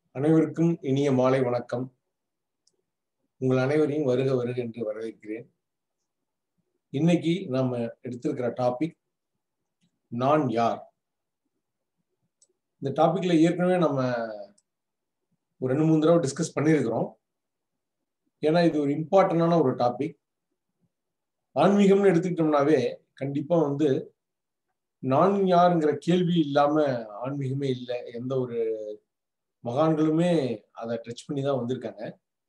அனைவருக்கும் இனிய மாலை வணக்கம் உங்கள் அனைவரையும் வருக வருக என்று வரவேற்கிறேன் இன்னைக்கு நம்ம எடுத்திருக்கிற டாபிக் நான் யார் இந்த டாபிக்ல ஏற்கனவே நம்ம ஒரு ரெண்டு மூணு தடவை டிஸ்கஸ் பண்ணியிருக்கிறோம் ஏன்னா இது ஒரு இம்பார்ட்டண்டான ஒரு டாபிக் ஆன்மீகம்னு எடுத்துக்கிட்டோம்னாவே கண்டிப்பா வந்து நான் யாருங்கிற கேள்வி இல்லாம ஆன்மீகமே இல்லை எந்த ஒரு மகான்களுமே அதை டச் பண்ணி தான் வந்திருக்காங்க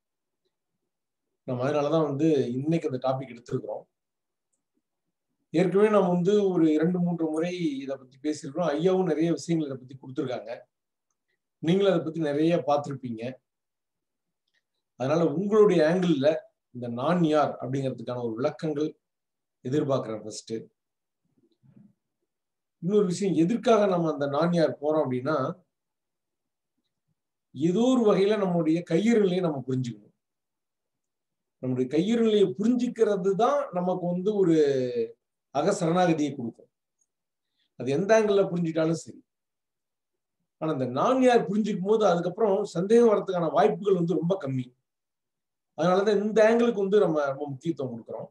நம்ம அதனாலதான் வந்து இன்னைக்கு அந்த டாபிக் எடுத்திருக்கிறோம் ஏற்கனவே நம்ம வந்து ஒரு இரண்டு மூன்று முறை இதை பத்தி பேசியிருக்கிறோம் ஐயாவும் நிறைய விஷயங்கள் இதை பத்தி கொடுத்துருக்காங்க நீங்களும் அதை பத்தி நிறைய பார்த்துருப்பீங்க அதனால உங்களுடைய ஆங்கிள் இந்த நான் யார் அப்படிங்கிறதுக்கான ஒரு விளக்கங்கள் எதிர்பார்க்கிறேன் ஃபர்ஸ்ட் இன்னொரு விஷயம் எதற்காக நம்ம அந்த நான் யார் போறோம் அப்படின்னா ஏதோ ஒரு வகையில நம்மளுடைய கையிருநிலையை நம்ம புரிஞ்சுக்கணும் நம்முடைய கையிருநிலையை புரிஞ்சுக்கிறது தான் நமக்கு வந்து ஒரு அக சரணாகதியை கொடுக்கும் அது எந்த ஆங்கிள் புரிஞ்சுட்டாலும் சரி ஆனா இந்த நான் யார் புரிஞ்சுக்கும் போது அதுக்கப்புறம் சந்தேகம் வர்றதுக்கான வாய்ப்புகள் வந்து ரொம்ப கம்மி அதனாலதான் இந்த ஆங்கிளுக்கு வந்து நம்ம ரொம்ப முக்கியத்துவம் கொடுக்குறோம்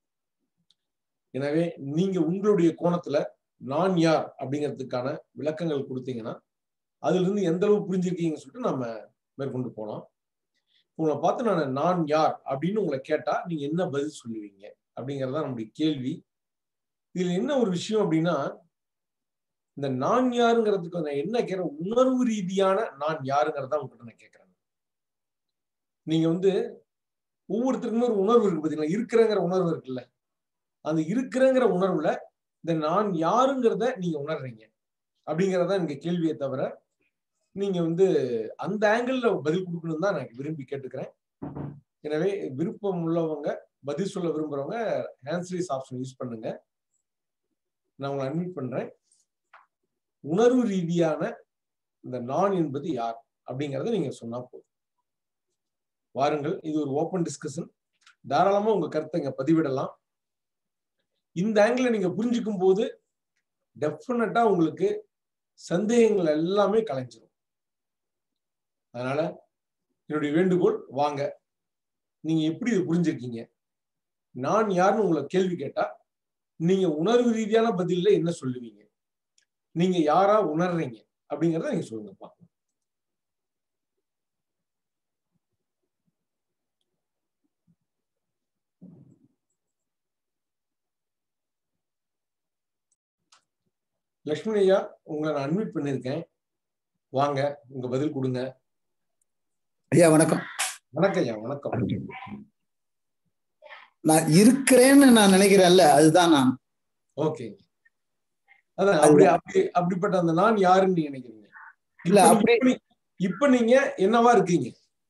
எனவே நீங்க உங்களுடைய கோணத்துல நான் யார் அப்படிங்கிறதுக்கான விளக்கங்கள் கொடுத்தீங்கன்னா அதுல இருந்து எந்த அளவு புரிஞ்சிருக்கீங்கன்னு சொல்லிட்டு நம்ம மேற்கொண்டு போனோம் உங்களை பார்த்து நான் நான் யார் அப்படின்னு உங்களை கேட்டா நீங்க என்ன பதில் சொல்லுவீங்க அப்படிங்கறதா நம்முடைய கேள்வி இதுல என்ன ஒரு விஷயம் அப்படின்னா இந்த நான் யாருங்கிறதுக்கு நான் என்ன கேட்கிறேன் உணர்வு ரீதியான நான் யாருங்கிறதா உங்ககிட்ட நான் கேட்கிறேன் நீங்க வந்து ஒவ்வொருத்தருக்குமே ஒரு உணர்வு இருக்கு பாத்தீங்களா இருக்கிறங்கிற உணர்வு இருக்குல்ல அந்த இருக்கிறங்கிற உணர்வுல இந்த நான் யாருங்கிறத நீங்க உணர்றீங்க அப்படிங்கறத எனக்கு கேள்வியை தவிர நீங்க வந்து அந்த ஆங்கிள் பதில் கொடுக்கணும் தான் நான் விரும்பி கேட்டுக்கிறேன் எனவே விருப்பம் உள்ளவங்க பதில் சொல்ல விரும்புறவங்க ஹேண்ட்ஸ்ரீஸ் ஆப்ஷன் யூஸ் பண்ணுங்க நான் உங்களை அட்மிட் பண்றேன் உணர்வு ரீதியான இந்த நான் என்பது யார் அப்படிங்கறத நீங்க சொன்னா போதும் வாருங்கள் இது ஒரு ஓப்பன் டிஸ்கஷன் தாராளமா உங்க கருத்தை இங்க பதிவிடலாம் இந்த ஆங்கிள் நீங்க புரிஞ்சுக்கும் போது டெஃபினட்டா உங்களுக்கு சந்தேகங்கள் எல்லாமே கலைஞ்சிரும் அதனால என்னுடைய வேண்டுகோள் வாங்க நீங்க எப்படி இது புரிஞ்சிருக்கீங்க நான் யாருன்னு உங்களை கேள்வி கேட்டா நீங்க உணர்வு ரீதியான பதில என்ன சொல்லுவீங்க நீங்க யாரா உணர்றீங்க அப்படிங்கறத நீங்க சொல்லுங்க பார்க்கலாம் லக்ஷ்மி ஐயா உங்களை நான் அட்மிட் பண்ணிருக்கேன் வாங்க உங்க பதில் கொடுங்க ஐயா வணக்கம் வணக்கம் ஐயா வணக்கம் நான் இருக்கிறேன்னு நான் நினைக்கிறேன்ல அதுதான் நான் ஓகே அதான் அப்படி அப்படி அப்படிப்பட்ட அந்த நான் யாருன்னு நீங்க நினைக்கிறீங்க இல்ல, இப்ப அப்படி- நீ- இப்ப நீங்க என்னவா இருக்கீங்க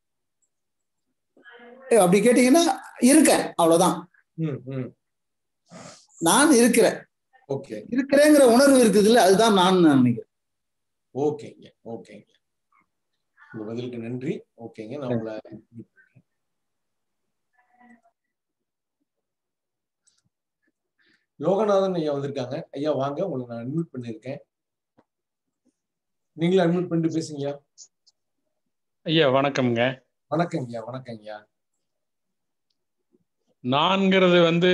ஏய், அப்படி கேட்டீங்கன்னா இருக்கேன் அவ்வளவுதான் ம் ம் நான் இருக்கிறேன் ஓகே இருக்கிறேங்கிற உணர்வு இருக்குதுல்ல அதுதான் நான் நான் நினைக்கிறேன் ஓகேங்க ஓகேங்க உங்க பதிலுக்கு நன்றி ஓகேங்க நான் உங்களை லோகநாதன் ஐயா வந்திருக்காங்க ஐயா வாங்க உங்களை நான் அட்மிட் பண்ணிருக்கேன் நீங்களும் அட்மிட் பண்ணிட்டு பேசுங்கய்யா ஐயா வணக்கம்ங்க வணக்கம் ஐயா வணக்கம் ஐயா நான்கிறது வந்து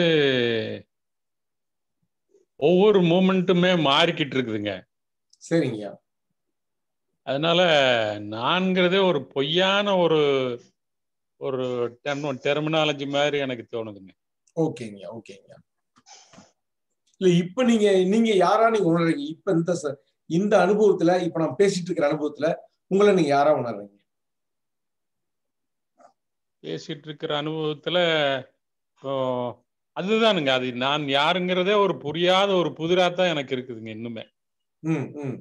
ஒவ்வொரு மூமெண்ட்டுமே மாறிக்கிட்டு இருக்குதுங்க சரிங்கய்யா அதனால நான்கிறதே ஒரு பொய்யான ஒரு ஒரு டெர்ம் டெர்மினாலஜி மாதிரி எனக்கு தோணுதுங்க ஓகேங்கய்யா ஓகேங்கய்யா இல்ல இப்ப நீங்க நீங்க யாரா நீங்க உணர்றீங்க இப்ப இந்த ச- இந்த அனுபவத்துல இப்ப நான் பேசிட்டு இருக்கிற அனுபவத்துல உங்களை நீங்க யாரா உணர்றீங்க பேசிட்டு இருக்கிற அனுபவத்துல இப்போ அதுதானுங்க அது நான் யாருங்கிறதே ஒரு புரியாத ஒரு புதிரா தான் எனக்கு இருக்குதுங்க இன்னுமே ம் ம்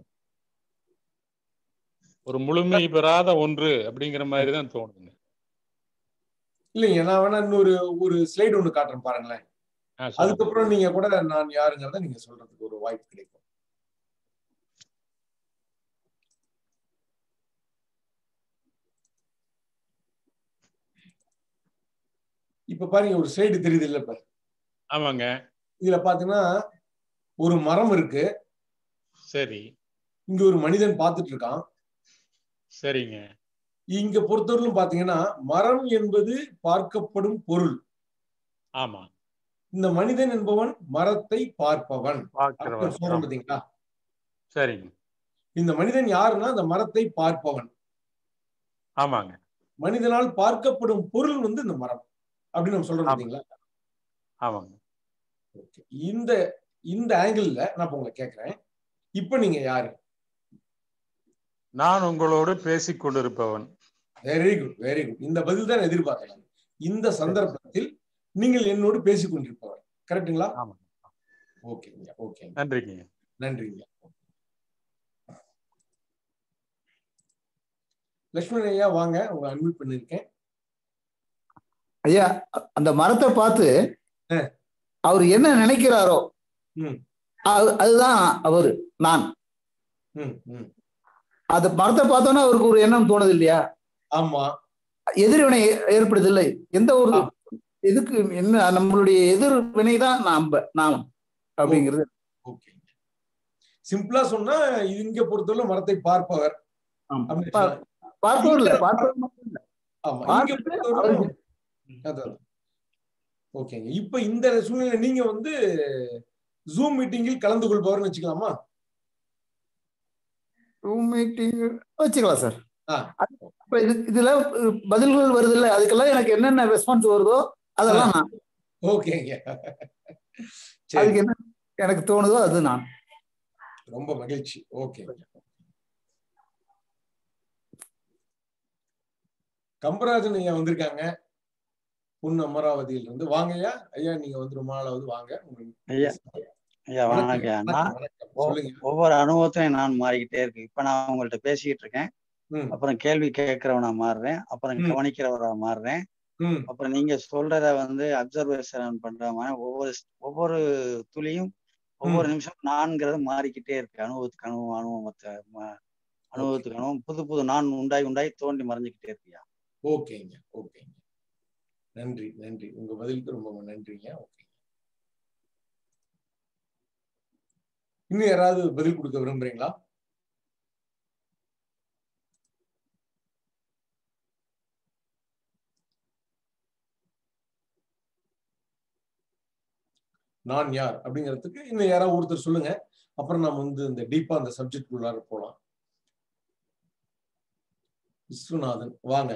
ஒரு முழுமை பெறாத ஒன்று அப்படிங்கிற மாதிரி தான் தோணுதுங்க இல்லைங்க நான் வேணா இன்னொரு ஒரு ஸ்லைடு ஒண்ணு காட்டுறேன் பாருங்களேன் ஆ, சொல்லுங்க. அதுக்கப்புறம் நீங்க கூட நான் யாருங்கிறத நீங்க சொல்றதுக்கு ஒரு வாய்ப்பு கிடைக்கும் இப்ப பாருங்க ஒரு ஸ்லைடு தெரியுது இல்ல இப்ப ஆமாங்க இதுல பாத்தீங்கன்னா ஒரு மரம் இருக்கு சரி இங்க ஒரு மனிதன் பார்த்துட்டு இருக்கான் சரிங்க இங்க பொறுத்தவரையிலும் பாத்தீங்கன்னா மரம் என்பது பார்க்கப்படும் பொருள் ஆமா இந்த மனிதன் என்பவன் மரத்தை பார்ப்பவன் பார்க்கிறவர் சொல்றோம் பாத்தீங்களா சரிங்க இந்த மனிதன் யாருன்னா அந்த மரத்தை பார்ப்பவன் ஆமாங்க மனிதனால் பார்க்கப்படும் பொருள் வந்து இந்த மரம் அப்படின்னு நம்ம சொல்றோம் ஆமா. பாத்தீங்களா ஆமாங்க Okay. இந்த இந்த ஆங்கிள் நான் இப்ப உங்களை கேக்குறேன் இப்ப நீங்க யாரு நான் உங்களோடு பேசிக் கொண்டிருப்பவன் வெரி குட் வெரி குட் இந்த பதில் தான் நான் எதிர்பார்த்தேன் இந்த சந்தர்ப்பத்தில் நீங்கள் என்னோடு பேசிக் கொண்டிருப்பவர் கரெக்ட்டுங்களா ஆமா. ஓகேங்க ஓகேங்க நன்றிங்க நன்றிங்க லட்சுமணன் ஐயா வாங்க உங்களை அட்மிட் பண்ணிருக்கேன் ஐயா அந்த மரத்தை பார்த்து ஆ. அவர் என்ன நினைக்கிறாரோ ம். அது- அதுதான் அவரு நான் ம் ம் அந்த மரத்தை பார்த்தோன்னா அவருக்கு ஒரு எண்ணம் தோணுது இல்லையா ஆமா எதிர்வினை ஏ- ஏற்படுது இல்லை எந்த ஒரு ஆ. இதுக்கு என்ன நம்மளுடைய எதிர்வினை தான் நாம் நாம் அப்படிங்கிறது ஓகே சிம்பிளா சொன்னா இங்க பொறுத்தவரை மரத்தை பார்ப்பவர் ஆமா. அப்படின்னு பா- சொல்லலாம். பார்ப்பவர் இல்ல பார்ப்பவர் மட்டும் இல்ல. ஆமா இங்க பார்த்துட்டு பொறுத்தவரை அவருக்கு- அதான் ஓகேங்க இப்ப இந்த சூழ்நிலை நீங்க வந்து ஜூம் மீட்டிங்கில் கலந்து கொள்பவர்னு வச்சுக்கலாமா ரூம் மீட்டிங் வச்சுக்கலாம் சார் ஆ. இப்ப இது இதுல பதில்கள் வருது இல்ல அதுக்கெல்லாம் எனக்கு என்னென்ன ரெஸ்பான்ஸ் வருதோ அதெல்லாம் நான் ஓகேங்க சரி அதுக்கு என்ன எனக்கு தோணுதோ அது நான் ரொம்ப மகிழ்ச்சி ஓகே கம்பராஜன் ஐயா வந்திருக்காங்க பொன் அமராவதியில இருந்து வாங்க ஐயா ஐயா நீங்க வந்து ரொம்ப நாளாவது வாங்க உங்களுக்கு ஐயா ஐயா வணக்கம், வணக்கம் ஐயா நான் வணக்கம், வணக்கம். சொல்லுங்க ஒவ்வொரு அனுபவத்தையும் நான் மாறிக்கிட்டே இருக்கு இப்ப நான் உங்கள்ட்ட பேசிக்கிட்டு இருக்கேன் ம், அப்புறம் கேள்வி கேட்கிறவனா மாறுறேன் அப்புறம் ம். கவனிக்கிறவரா மாறுறேன் ம், அப்புறம் நீங்க சொல்றத வந்து அப்சர்வேஷன் பண்ற மாதிரி ஒவ்வொரு ஒவ்வொரு துளியும் ஒவ்வொரு நிமிஷம் நான்கிறது மாறிக்கிட்டே இருக்கு அனுபவத்துக்கு அனுபவம் அனுபவத்தை ம- அனுபவத்துக்கு அனுபவம் புது புது நான் உண்டாய் உண்டாய் தோண்டி மறைஞ்சுக்கிட்டே இருக்கியா ஓகேங்க ஓகேங்க நன்றி நன்றி உங்க பதிலுக்கு ரொம்ப நன்றிங்க ஓகே இன்னும் யாராவது பதில் கொடுக்க விரும்புறீங்களா நான் யார் அப்படிங்கிறதுக்கு இன்னும் யாராவது ஒருத்தர் சொல்லுங்க அப்புறம் நாம வந்து இந்த டீப்பா அந்த சப்ஜெக்ட் உள்ளார போலாம் விஸ்வநாதன் வாங்க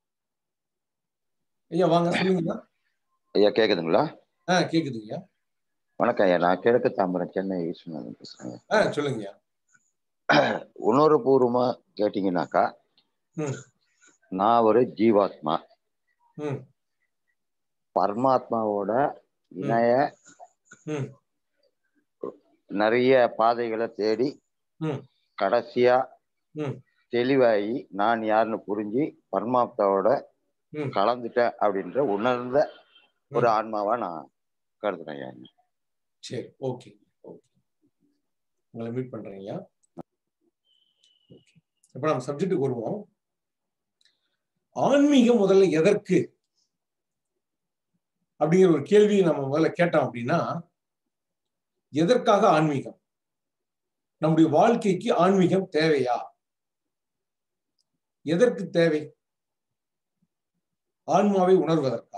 ஐயா வாங்க சொல்லுங்க ஐயா கேக்குதுங்களா ஆ கேக்குதுங்க வணக்கம் ஐயா நான் கிழக்கு தாம்பரம் சென்னை விஸ்வநாதன் பேசுறேங்க ஆ சொல்லுங்க உணர்வுபூர்வமா கேட்டீங்கன்னாக்கா ம். நான் ஒரு ஜீவாத்மா ம் பரமாத்மாவோட இணைய ம் நிறைய பாதைகளை தேடி ம். கடைசியா ம். தெளிவாகி நான் யாருன்னு புரிஞ்சு பரமாத்மாவோட ம். கலந்துட்டேன் அப்படின்ற உணர்ந்த ஒரு ஆன்மாவா நான் கருதுறேன் ஐயா சரி ஓகே ஓகே உங்களை மீட் பண்றேன் ஐயா ஓகே இப்போ நம்ம சப்ஜெக்ட்டுக்கு வருவோம் ஆன்மீகம் முதல்ல எதற்கு அப்படிங்கிற ஒரு கேள்வியை நம்ம முதல்ல கேட்டோம் அப்படின்னா எதற்காக ஆன்மீகம் நம்முடைய வாழ்க்கைக்கு ஆன்மீகம் தேவையா எதற்கு தேவை ஆன்மாவை உணர்வதற்கா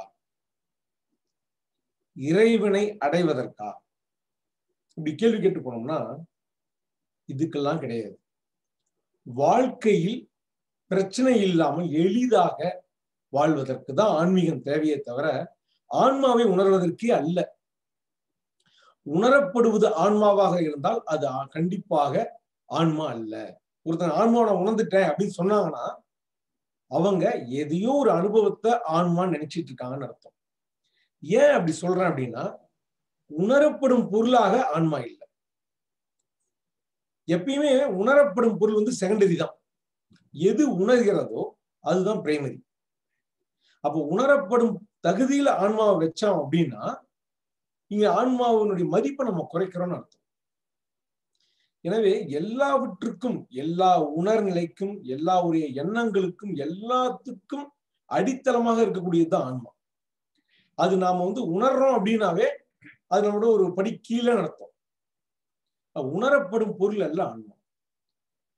இறைவனை அடைவதற்கா இப்படி கேள்வி கேட்டு போனோம்னா இதுக்கெல்லாம் கிடையாது வாழ்க்கையில் பிரச்சனை இல்லாமல் எளிதாக வாழ்வதற்கு தான் ஆன்மீகம் தேவையே தவிர ஆன்மாவை உணர்வதற்கே அல்ல உணரப்படுவது ஆன்மாவாக இருந்தால் அது ஆ- கண்டிப்பாக ஆன்மா அல்ல ஒருத்தன் ஆன்மாவை நான் உணர்ந்துட்டேன் அப்படின்னு சொன்னாங்கன்னா அவங்க எதையோ ஒரு அனுபவத்தை ஆன்மான்னு நினைச்சிட்டு இருக்காங்கன்னு அர்த்தம் ஏன் அப்படி சொல்றேன் அப்படின்னா உணரப்படும் பொருளாக ஆன்மா இல்லை எப்பயுமே உணரப்படும் பொருள் வந்து செகண்டரி தான் எது உணர்கிறதோ அதுதான் பிரைமரி அப்போ உணரப்படும் தகுதியில ஆன்மாவை வச்சோம் அப்படின்னா இங்க ஆன்மாவினுடைய மதிப்பை நம்ம குறைக்கிறோம்னு அர்த்தம் எனவே எல்லாவற்றுக்கும் எல்லா உணர்நிலைக்கும் எல்லா உரிய எண்ணங்களுக்கும் எல்லாத்துக்கும் அடித்தளமாக இருக்கக்கூடியதுதான் ஆன்மா அது நாம வந்து உணர்றோம் அப்படின்னாவே அது நம்மளோட ஒரு படி கீழே நடத்தும் உணரப்படும் பொருள் அல்ல ஆன்மா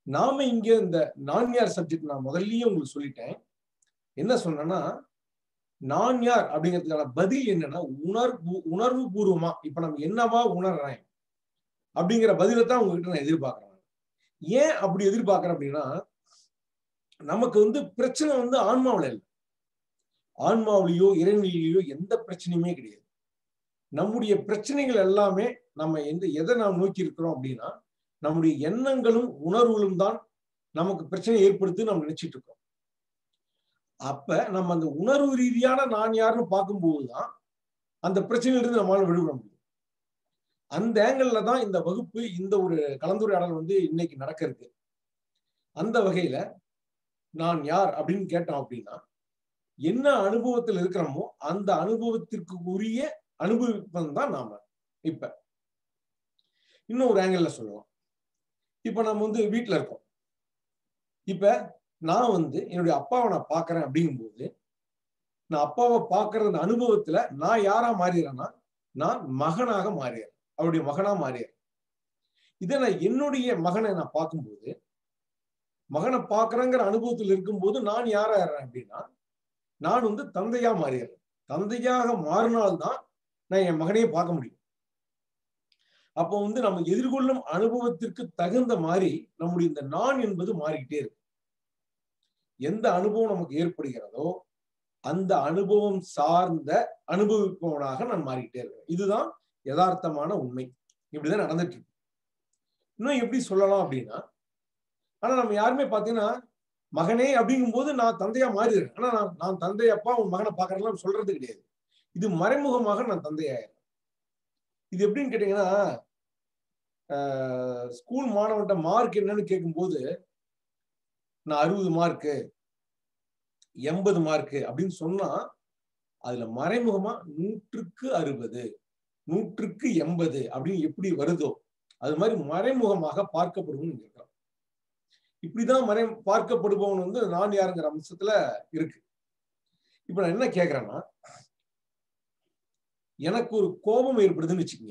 நாம இங்க இந்த நான் யார் சப்ஜெக்ட் நான் முதல்லயே உங்களுக்கு சொல்லிட்டேன் என்ன சொன்னேன்னா நான் யார் அப்படிங்கிறதுக்கான பதில் என்னன்னா உணர்வு உணர்வு பூர்வமா இப்ப நம்ம என்னவா உணர்றேன் அப்படிங்கிற பதிலை தான் உங்ககிட்ட நான் எதிர்பார்க்கறேன் ஏன் அப்படி எதிர்பார்க்கறேன் அப்படின்னா நமக்கு வந்து பிரச்சனை வந்து ஆன்மாவில் இல்லை ஆன்மாவிலேயோ இறைநிலையிலோ எந்த பிரச்சனையுமே கிடையாது நம்முடைய பிரச்சனைகள் எல்லாமே நம்ம எந்த எதை நாம் நோக்கி இருக்கிறோம் அப்படின்னா நம்முடைய எண்ணங்களும் உணர்வுகளும் தான் நமக்கு பிரச்சனை ஏற்படுத்தி நம்ம நினைச்சிட்டு இருக்கோம் அப்ப நம்ம அந்த உணர்வு ரீதியான நான் யாருன்னு பார்க்கும்போதுதான் அந்த பிரச்சனையிலிருந்து நம்மளால விடுபட முடியும் அந்த ஆங்கிள் தான் இந்த வகுப்பு இந்த ஒரு கலந்துரையாடல் வந்து இன்னைக்கு நடக்க இருக்கு அந்த வகையில நான் யார் அப்படின்னு கேட்டோம் அப்படின்னா என்ன அனுபவத்தில் இருக்கிறோமோ அந்த அனுபவத்திற்கு உரிய அனுபவிப்பது தான் நாம இப்ப இன்னும் ஒரு ஆங்கிள் சொல்லலாம் இப்ப நம்ம வந்து வீட்டுல இருக்கோம் இப்ப நான் வந்து என்னுடைய அப்பாவை நான் பாக்குறேன் அப்படிங்கும்போது நான் அப்பாவை பாக்குற அந்த அனுபவத்துல நான் யாரா மாறிடுறேன்னா நான் மகனாக மாறிடுறேன் அவருடைய மகனா மாறிடுறேன் இதை நான் என்னுடைய மகனை நான் பார்க்கும்போது மகனை பார்க்கறேங்கிற அனுபவத்தில் இருக்கும்போது நான் யாராயிடுறேன் அப்படின்னா நான் வந்து தந்தையா மாறிடுறேன் தந்தையாக மாறினால்தான் நான் என் மகனையே பார்க்க முடியும் அப்போ வந்து நம்ம எதிர்கொள்ளும் அனுபவத்திற்கு தகுந்த மாதிரி நம்முடைய இந்த நான் என்பது மாறிக்கிட்டே இருக்கு எந்த அனுபவம் நமக்கு ஏற்படுகிறதோ அந்த அனுபவம் சார்ந்த அனுபவிப்பவனாக நான் மாறிக்கிட்டே இருக்கேன் இதுதான் யதார்த்தமான உண்மை இப்படிதான் நடந்துட்டு இருக்கு இன்னும் எப்படி சொல்லலாம் அப்படின்னா ஆனா நம்ம யாருமே பாத்தீங்கன்னா மகனே அப்படிங்கும்போது நான் தந்தையா மாறிடுறேன் ஆனா நான் நான் தந்தை அப்பா உன் மகனை பாக்குறேன்லாம் சொல்றது கிடையாது இது மறைமுகமாக நான் தந்தையாயிரேன் இது எப்படின்னு கேட்டீங்கன்னா ஸ்கூல் மாணவன்ட்ட மார்க் என்னன்னு கேட்கும்போது நான் அறுபது மார்க்கு எண்பது மார்க்கு அப்படின்னு சொன்னா அதுல மறைமுகமா நூற்றுக்கு அறுபது நூற்றுக்கு எண்பது அப்படின்னு எப்படி வருதோ அது மாதிரி மறைமுகமாக பார்க்கப்படுவோம் இருக்கிறோம் இப்படிதான் மறை பார்க்கப்படுபவன் வந்து நான் யாருங்கிற அம்சத்துல இருக்கு இப்ப நான் என்ன கேக்குறேன்னா எனக்கு ஒரு கோபம் ஏற்படுதுன்னு வச்சுக்கோங்க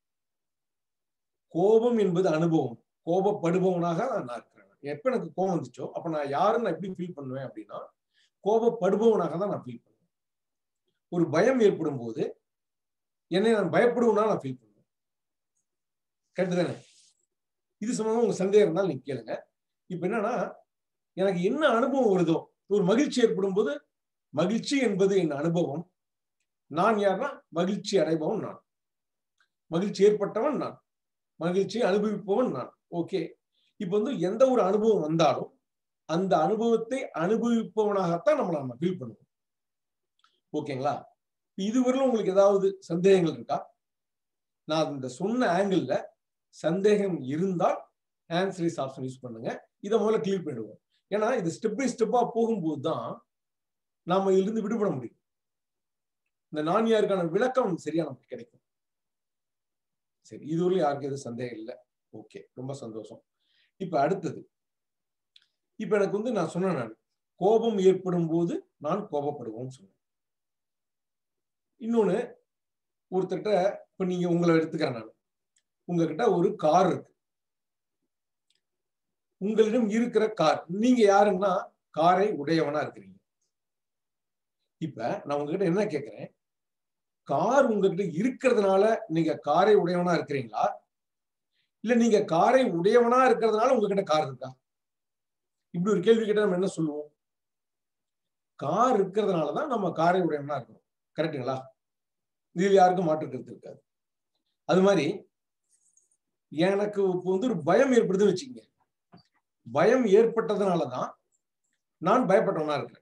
கோபம் என்பது அனுபவம் கோபப்படுபவனாக நான் இருக்கிறேன் எப்ப எனக்கு கோபம் வந்துச்சோ அப்ப நான் யாருன்னு நான் எப்படி ஃபீல் பண்ணுவேன் அப்படின்னா கோபப்படுபவனாக தான் நான் ஃபீல் பண்ணுவேன் ஒரு பயம் ஏற்படும் போது என்னை நான் பயப்படுவனா நான் ஃபீல் பண்ணுவேன் கேட்டுதானே இது சம்பந்தமா உங்க சந்தேகம் இருந்தாலும் நீங்க கேளுங்க இப்ப என்னன்னா எனக்கு என்ன அனுபவம் வருதோ ஒரு மகிழ்ச்சி ஏற்படும் போது மகிழ்ச்சி என்பது என் அனுபவம் நான் யாருன்னா மகிழ்ச்சி அடைபவன் நான் மகிழ்ச்சி ஏற்பட்டவன் நான் மகிழ்ச்சி அனுபவிப்பவன் நான் ஓகே இப்ப வந்து எந்த ஒரு அனுபவம் வந்தாலும் அந்த அனுபவத்தை அனுபவிப்பவனாகத்தான் நம்மள நம்ம ஃபீல் பண்ணுவோம் ஓகேங்களா இதுவரையிலும் உங்களுக்கு ஏதாவது சந்தேகங்கள் இருக்கா நான் இந்த சொன்ன ஆங்கிள் சந்தேகம் இருந்தால் ஆன்சரிஸ் ஆப்ஷன் யூஸ் பண்ணுங்க இதை முதல்ல கிளியர் பண்ணிடுவோம் ஏன்னா இது ஸ்டெப் பை ஸ்டெப்பா போகும்போது தான் நாம இதிலிருந்து விடுபட முடியும் இந்த நான்யாருக்கான விளக்கம் சரியா நமக்கு கிடைக்கும் சரி இதுவரையும் யாருக்கு எதுவும் சந்தேகம் இல்லை ஓகே ரொம்ப சந்தோஷம் இப்ப அடுத்தது இப்ப எனக்கு வந்து நான் சொன்னேன் நான் கோபம் ஏற்படும் போது நான் கோபப்படுவோம்னு சொன்னேன் இன்னொன்னு ஒருத்தர்கிட்ட இப்ப நீங்க உங்களை எடுத்துக்கிறேன் நான் உங்ககிட்ட ஒரு கார் இருக்கு உங்களிடம் இருக்கிற கார் நீங்க யாருன்னா காரை உடையவனா இருக்கிறீங்க இப்ப நான் உங்ககிட்ட என்ன கேட்கிறேன் கார் உங்ககிட்ட இருக்கிறதுனால நீங்க காரை உடையவனா இருக்கிறீங்களா இல்ல நீங்க காரை உடையவனா இருக்கிறதுனால உங்ககிட்ட கார் இருக்கா இப்படி ஒரு கேள்வி கேட்டா நம்ம என்ன சொல்லுவோம் கார் இருக்கிறதுனாலதான் நம்ம காரை உடையவனா இருக்கிறோம் கரெக்டுங்களா இதில் யாருக்கும் மாற்று கருத்து இருக்காது அது மாதிரி எனக்கு இப்போ வந்து ஒரு பயம் ஏற்படுதுன்னு வச்சுக்கோங்க பயம் ஏற்பட்டதுனாலதான் நான் பயப்பட்டவனா இருக்கிறேன்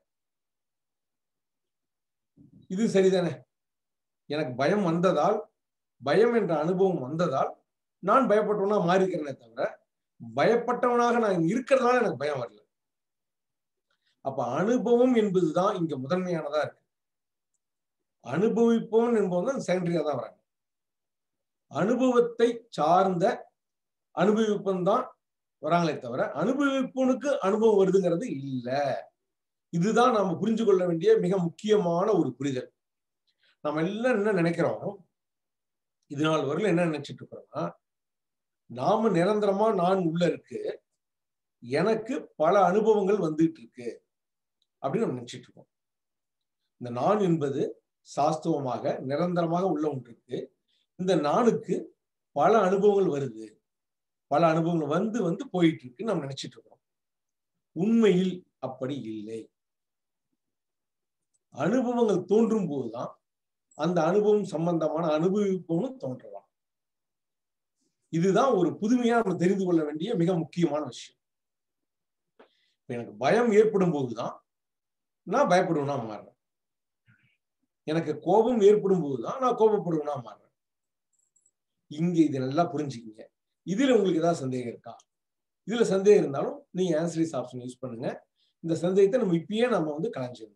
இது சரிதானே எனக்கு பயம் வந்ததால் பயம் என்ற அனுபவம் வந்ததால் நான் பயப்பட்டவனா மாறிக்கிறேனே தவிர பயப்பட்டவனாக நான் இருக்கிறதுனால எனக்கு பயம் வரல அப்ப அனுபவம் என்பதுதான் இங்க முதன்மையானதா இருக்கு அனுபவிப்பவன் என்பவன் தான் செகண்டரியா தான் வராங்க அனுபவத்தை சார்ந்த அனுபவிப்பன் தான் வராங்களே தவிர அனுபவிப்பவனுக்கு அனுபவம் வருதுங்கிறது இல்ல இதுதான் நாம புரிஞ்சு கொள்ள வேண்டிய மிக முக்கியமான ஒரு புரிதல் நம்ம எல்லாம் என்ன நினைக்கிறோம் இது நாள் வரையில என்ன நினைச்சிட்டு இருக்கிறோம்னா நாம நிரந்தரமா நான் உள்ள இருக்கு எனக்கு பல அனுபவங்கள் வந்துட்டு இருக்கு அப்படின்னு நம்ம நினைச்சிட்டு இருக்கோம் இந்த நான் என்பது சாஸ்துவமாக நிரந்தரமாக உள்ள ஒன்று இருக்கு இந்த நானுக்கு பல அனுபவங்கள் வருது பல அனுபவங்கள் வந்து வந்து போயிட்டு இருக்குன்னு நம்ம நினைச்சிட்டு இருக்கோம் உண்மையில் அப்படி இல்லை அனுபவங்கள் தோன்றும் போதுதான் அந்த அனுபவம் சம்பந்தமான அனுபவிப்பவனும் தோன்றலாம் இதுதான் ஒரு புதுமையா நம்ம தெரிந்து கொள்ள வேண்டிய மிக முக்கியமான விஷயம் இப்ப எனக்கு பயம் ஏற்படும் போதுதான் நான் பயப்படுவனா மாறுறேன் எனக்கு கோபம் ஏற்படும் போதுதான் நான் கோபப்படுவனா மாறுறேன் இங்க இது நல்லா புரிஞ்சுக்கிங்க இதுல உங்களுக்கு ஏதாவது சந்தேகம் இருக்கா இதுல சந்தேகம் இருந்தாலும் நீங்க ஆன்சரிஸ் ஆப்ஷன் யூஸ் பண்ணுங்க இந்த சந்தேகத்தை நம்ம இப்பயே நம்ம வந்து கலைஞ்சிடணும்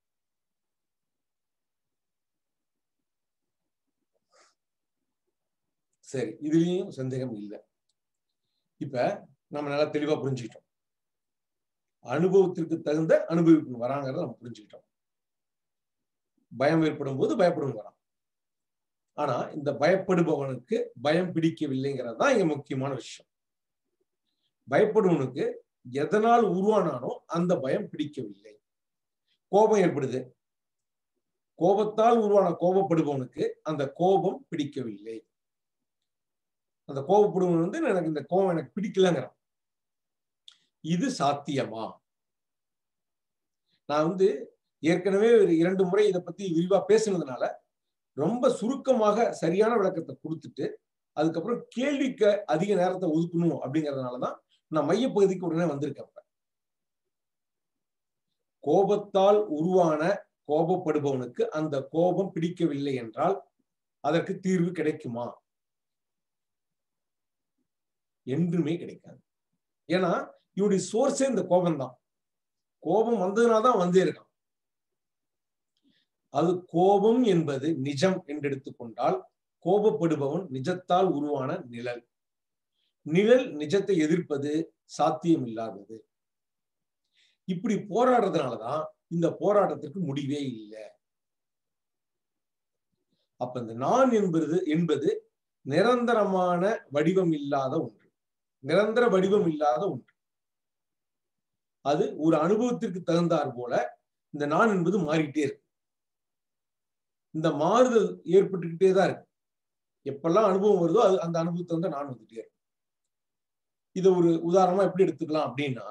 சரி இதுலயும் சந்தேகம் இல்லை இப்ப நம்ம நல்லா தெளிவா புரிஞ்சுக்கிட்டோம் அனுபவத்திற்கு தகுந்த அனுபவிப்பு வராங்கிறத நம்ம புரிஞ்சுக்கிட்டோம் பயம் ஏற்படும் போது பயப்படும் வரான் ஆனா இந்த பயப்படுபவனுக்கு பயம் பிடிக்கவில்லைங்கிறது தான் இங்க முக்கியமான விஷயம் பயப்படுவனுக்கு எதனால் உருவானானோ அந்த பயம் பிடிக்கவில்லை கோபம் ஏற்படுது கோபத்தால் உருவான கோபப்படுபவனுக்கு அந்த கோபம் பிடிக்கவில்லை அந்த கோபப்படுவன் வந்து எனக்கு இந்த கோபம் எனக்கு பிடிக்கலங்கிறான் இது சாத்தியமா நான் வந்து ஏற்கனவே ஒரு இரண்டு முறை இதை பத்தி விரிவா பேசுனதுனால ரொம்ப சுருக்கமாக சரியான விளக்கத்தை கொடுத்துட்டு அதுக்கப்புறம் கேள்விக்கு அதிக நேரத்தை ஒதுக்கணும் அப்படிங்கறதுனாலதான் நான் மையப்பகுதிக்கு உடனே வந்திருக்கேன் இப்ப. கோபத்தால் உருவான கோபப்படுபவனுக்கு அந்த கோபம் பிடிக்கவில்லை என்றால் அதற்கு தீர்வு கிடைக்குமா என்றுமே கிடைக்காது ஏன்னா இவனுடைய சோர்ஸே இந்த கோபம் தான் கோபம் வந்ததுனால்தான் வந்தே இருக்கான் அது கோபம் என்பது நிஜம் என்று எடுத்துக்கொண்டால் கோபப்படுபவன் நிஜத்தால் உருவான நிழல் நிழல் நிஜத்தை எதிர்ப்பது சாத்தியம் இல்லாதது இப்படி போராடுறதுனாலதான் இந்த போராட்டத்திற்கு முடிவே இல்லை அப்ப இந்த நான் என்பது என்பது நிரந்தரமான வடிவம் இல்லாத ஒன்று நிரந்தர வடிவம் இல்லாத ஒன்று அது ஒரு அனுபவத்திற்கு தகுந்தாற் போல இந்த நான் என்பது மாறிட்டே இருக்கு இந்த மாறுதல் ஏற்பட்டுக்கிட்டே தான் இருக்கு எப்பெல்லாம் அனுபவம் வருதோ அது அந்த அனுபவத்தை வந்து நான் வந்துட்டே இருக்கு இதை ஒரு உதாரணமா எப்படி எடுத்துக்கலாம் அப்படின்னா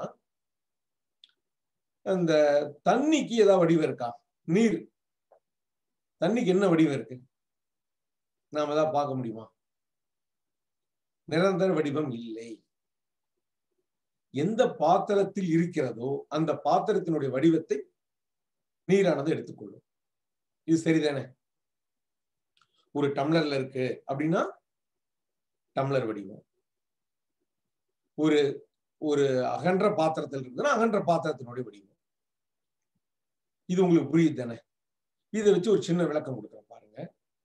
அந்த தண்ணிக்கு ஏதாவது வடிவம் இருக்கா நீர் தண்ணிக்கு என்ன வடிவம் இருக்கு நாம ஏதாவது பார்க்க முடியுமா நிரந்தர வடிவம் இல்லை எந்த பாத்திரத்தில் இருக்கிறதோ அந்த பாத்திரத்தினுடைய வடிவத்தை நீரானது எடுத்துக்கொள்ளும் இது சரிதானே ஒரு டம்ளர்ல இருக்கு அப்படின்னா டம்ளர் வடிவம் ஒரு ஒரு அகன்ற பாத்திரத்தில் இருக்குதுன்னா அகன்ற பாத்திரத்தினுடைய வடிவம் இது உங்களுக்கு புரியுது தானே இதை வச்சு ஒரு சின்ன விளக்கம் கொடுக்குறேன் பாருங்க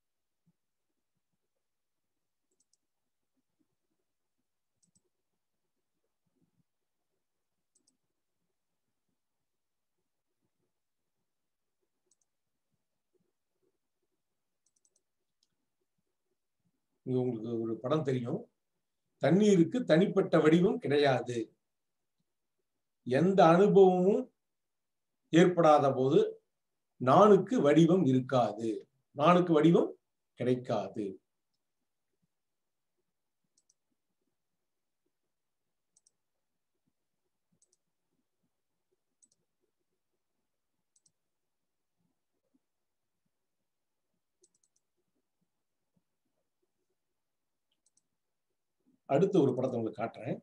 இங்க உங்களுக்கு ஒரு படம் தெரியும் தண்ணீருக்கு தனிப்பட்ட வடிவம் கிடையாது எந்த அனுபவமும் ஏற்படாத போது நானுக்கு வடிவம் இருக்காது நானுக்கு வடிவம் கிடைக்காது அடுத்த ஒரு படத்தை உங்களுக்கு காட்டுறேன்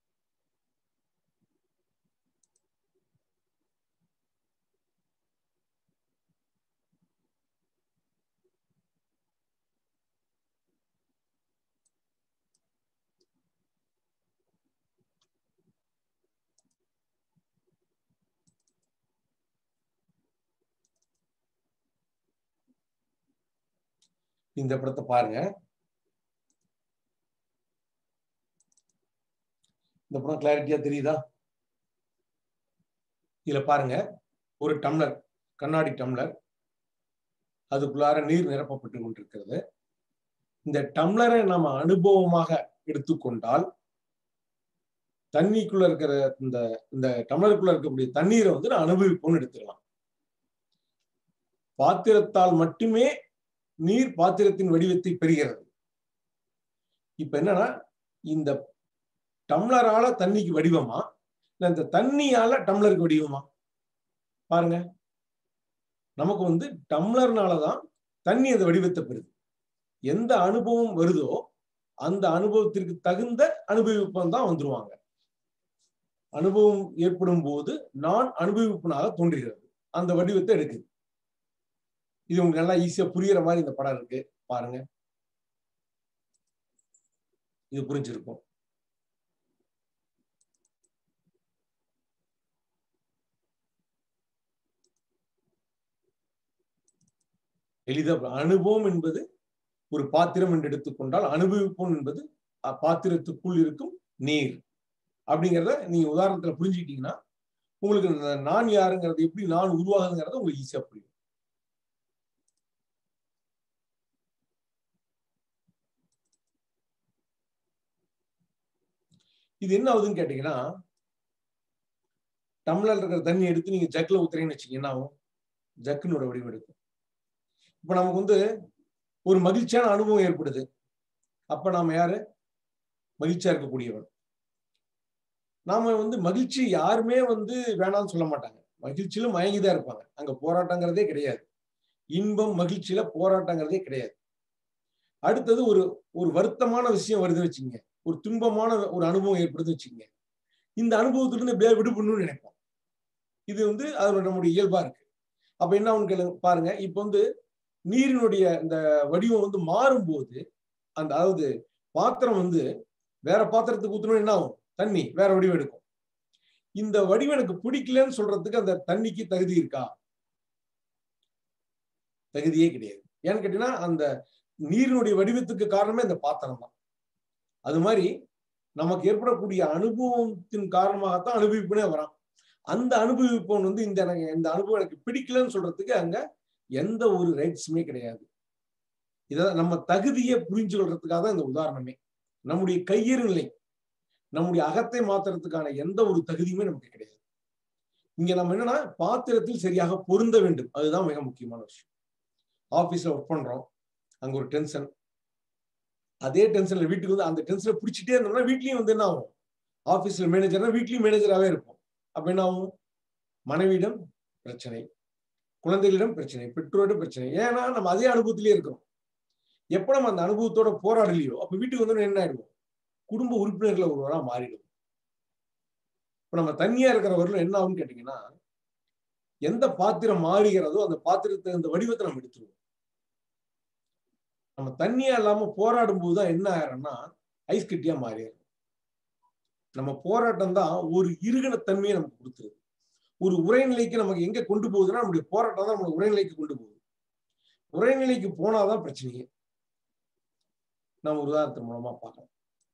இந்த படத்தை பாருங்க இந்த படம் கிளாரிட்டியா தெரியுதா இதுல பாருங்க ஒரு டம்ளர் கண்ணாடி டம்ளர் அதுக்குள்ளார நீர் நிரப்பப்பட்டு கொண்டிருக்கிறது இந்த டம்ளரை நம்ம அனுபவமாக எடுத்துக்கொண்டால் தண்ணிக்குள்ள இருக்கிற இந்த இந்த டம்ளருக்குள்ள இருக்கக்கூடிய தண்ணீரை வந்து நான் அனுபவிப்போம்னு எடுத்துக்கலாம் பாத்திரத்தால் மட்டுமே நீர் பாத்திரத்தின் வடிவத்தை பெறுகிறது இப்ப என்னன்னா இந்த டம்ளரால தண்ணிக்கு வடிவமா இல்ல இந்த தண்ணியால டம்ளருக்கு வடிவமா பாருங்க நமக்கு வந்து டம்ளர்னாலதான் தண்ணி அந்த வடிவத்தை பெறுது எந்த அனுபவம் வருதோ அந்த அனுபவத்திற்கு தகுந்த அனுபவிப்பம் தான் வந்துருவாங்க அனுபவம் ஏற்படும் போது நான் அனுபவிப்பனாக தோன்றுகிறது அந்த வடிவத்தை எடுக்குது இது உங்களுக்கு நல்லா ஈஸியா புரியுற மாதிரி இந்த படம் இருக்கு பாருங்க இது புரிஞ்சிருக்கும் எளிதா அனுபவம் என்பது ஒரு பாத்திரம் என்று எடுத்துக்கொண்டால் அனுபவிப்போம் என்பது அ- பாத்திரத்துக்குள் இருக்கும் நீர் அப்படிங்கிறத நீங்க உதாரணத்துல புரிஞ்சுக்கிட்டீங்கன்னா உங்களுக்கு இந்த நான் யாருங்கிறது எப்படி நான் உருவாகுங்கிறத உங்களுக்கு ஈஸியா புரியும் இது என்ன ஆகுதுன்னு கேட்டீங்கன்னா டம்ளர்ல இருக்கிற தண்ணி எடுத்து நீங்க ஜக்ல ஊத்துறீங்கன்னு வச்சுக்கீங்க என்ன ஆகும் ஜக்குனோட வடிவம் எடுக்கும் இப்ப நமக்கு வந்து ஒரு மகிழ்ச்சியான அனுபவம் ஏற்படுது அப்ப நாம யாரு மகிழ்ச்சியா இருக்கக்கூடியவன் நாம வந்து மகிழ்ச்சி யாருமே வந்து வேணாம்னு சொல்ல மாட்டாங்க மகிழ்ச்சியில மயங்கிதான் இருப்பாங்க அங்க போராட்டங்கிறதே கிடையாது இன்பம் மகிழ்ச்சியில போராட்டங்கிறதே கிடையாது அடுத்தது ஒரு ஒரு வருத்தமான விஷயம் வருது வச்சுங்க ஒரு துன்பமான ஒரு அனுபவம் ஏற்படுது வச்சுங்க இந்த அனுபவத்திலிருந்து எப்படியாவது விடுபடணும்னு நினைப்போம் இது வந்து அதோட நம்முடைய இயல்பா இருக்கு அப்ப என்ன ஆகும்னு கேளு பாருங்க இப்ப வந்து நீரினுடைய இந்த வடிவம் வந்து மாறும்போது அந்த அதாவது பாத்திரம் வந்து வேற பாத்திரத்துக்கு ஊத்தணும் என்ன ஆகும் தண்ணி வேற வடிவம் எடுக்கும் இந்த வடிவம் எனக்கு பிடிக்கலன்னு சொல்றதுக்கு அந்த தண்ணிக்கு தகுதி இருக்கா தகுதியே கிடையாது ஏன்னு கேட்டீங்கன்னா அந்த நீரினுடைய வடிவத்துக்கு காரணமே இந்த பாத்திரம் தான் அது மாதிரி நமக்கு ஏற்படக்கூடிய அனுபவத்தின் காரணமாகத்தான் அனுபவிப்புனே வரான் அந்த அனுபவிப்பவன் வந்து இந்த எனக்கு இந்த அனுபவம் எனக்கு பிடிக்கலன்னு சொல்றதுக்கு அங்க எந்த ஒரு ரைட்ஸுமே கிடையாது இதான் நம்ம தகுதியை புரிஞ்சு கொள்றதுக்காக தான் இந்த உதாரணமே நம்முடைய கையிறு நிலை நம்முடைய அகத்தை மாத்துறதுக்கான எந்த ஒரு தகுதியுமே நமக்கு கிடையாது இங்க நம்ம என்னன்னா பாத்திரத்தில் சரியாக பொருந்த வேண்டும் அதுதான் மிக முக்கியமான விஷயம் ஆபீஸ்ல ஒர்க் பண்றோம் அங்க ஒரு டென்ஷன் அதே டென்ஷன்ல வீட்டுக்கு வந்து அந்த டென்ஷனை பிடிச்சிட்டே இருந்தோம்னா வீட்லயும் வந்து என்ன ஆகும் ஆபீஸ்ல மேனேஜர்னா வீட்லயும் மேனேஜராகவே இருப்போம் அப்ப என்ன ஆகும் மனைவியிடம் பிரச்சனை குழந்தைகளிடம் பிரச்சனை பெற்றோரிடம் பிரச்சனை ஏன்னா நம்ம அதே அனுபவத்திலேயே இருக்கிறோம் எப்ப நம்ம அந்த அனுபவத்தோட போராடலையோ அப்ப வீட்டுக்கு வந்து என்ன ஆயிடுவோம் குடும்ப உறுப்பினர்களை ஒருவரா மாறிடும் இப்ப நம்ம தனியா இருக்கிறவர்களும் என்ன ஆகும்னு கேட்டீங்கன்னா எந்த பாத்திரம் மாறுகிறதோ அந்த பாத்திரத்தை அந்த வடிவத்தை நம்ம எடுத்துருவோம் நம்ம தண்ணியா இல்லாம போராடும் போதுதான் என்ன ஆயிரம்னா ஐஸ் கட்டியா மாறிடும் நம்ம போராட்டம் தான் ஒரு இருகன தன்மையை நமக்கு கொடுத்துருது ஒரு உரைநிலைக்கு நமக்கு எங்க கொண்டு போகுதுன்னா நம்முடைய போராட்டம் தான் நம்மளை உரைநிலைக்கு கொண்டு போகுது உரைநிலைக்கு போனாதான் பிரச்சனையே நம்ம ஒரு உதாரணத்தின் மூலமா பார்க்கலாம்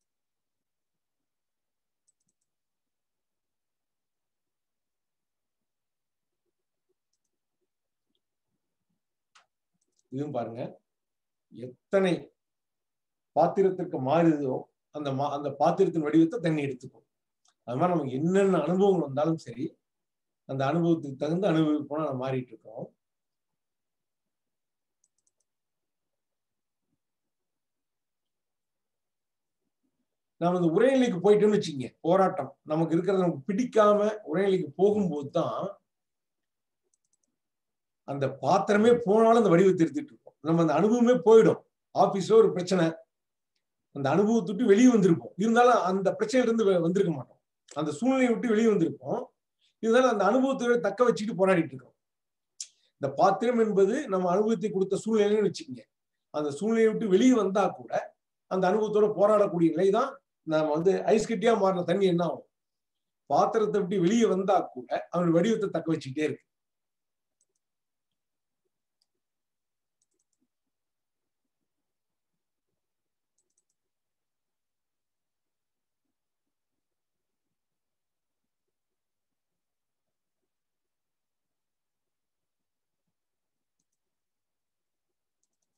இதுவும் பாருங்க எத்தனை பாத்திரத்திற்கு மாறுதோ அந்த மா அந்த பாத்திரத்தின் வடிவத்தை தண்ணி எடுத்துக்கும் அது மாதிரி நமக்கு என்னென்ன அனுபவங்கள் வந்தாலும் சரி அந்த அனுபவத்துக்கு தகுந்த அனுபவிப்போனா நம்ம மாறிட்டு இருக்கோம் நாம இந்த உரைநிலைக்கு போயிட்டோம்னு வச்சுங்க போராட்டம் நமக்கு இருக்கிறது நமக்கு பிடிக்காம உரைநிலைக்கு போகும்போது தான் அந்த பாத்திரமே போனாலும் அந்த வடிவத்தை எடுத்துட்டு இருக்கோம் நம்ம அந்த அனுபவமே போயிடும் ஆபீஸ்ல ஒரு பிரச்சனை அந்த அனுபவத்தை விட்டு வெளியே வந்திருப்போம் இருந்தாலும் அந்த பிரச்சனையில இருந்து வெ- வந்திருக்க மாட்டோம் அந்த சூழ்நிலையை விட்டு வெளியே வந்திருப்போம் இருந்தாலும் அந்த அனுபவத்தை தக்க வச்சுட்டு போராடிட்டு இருக்கோம் இந்த பாத்திரம் என்பது நம்ம அனுபவத்தை கொடுத்த சூழ்நிலைன்னு வச்சுக்கோங்க அந்த சூழ்நிலையை விட்டு வெளியே வந்தா கூட அந்த அனுபவத்தோட போராடக்கூடிய நிலை தான் நம்ம வந்து ஐஸ் கட்டியா மாறின தண்ணி என்ன ஆகும் பாத்திரத்தை விட்டு வெளியே வந்தா கூட அவன் வடிவத்தை தக்க வச்சுக்கிட்டே இருக்கு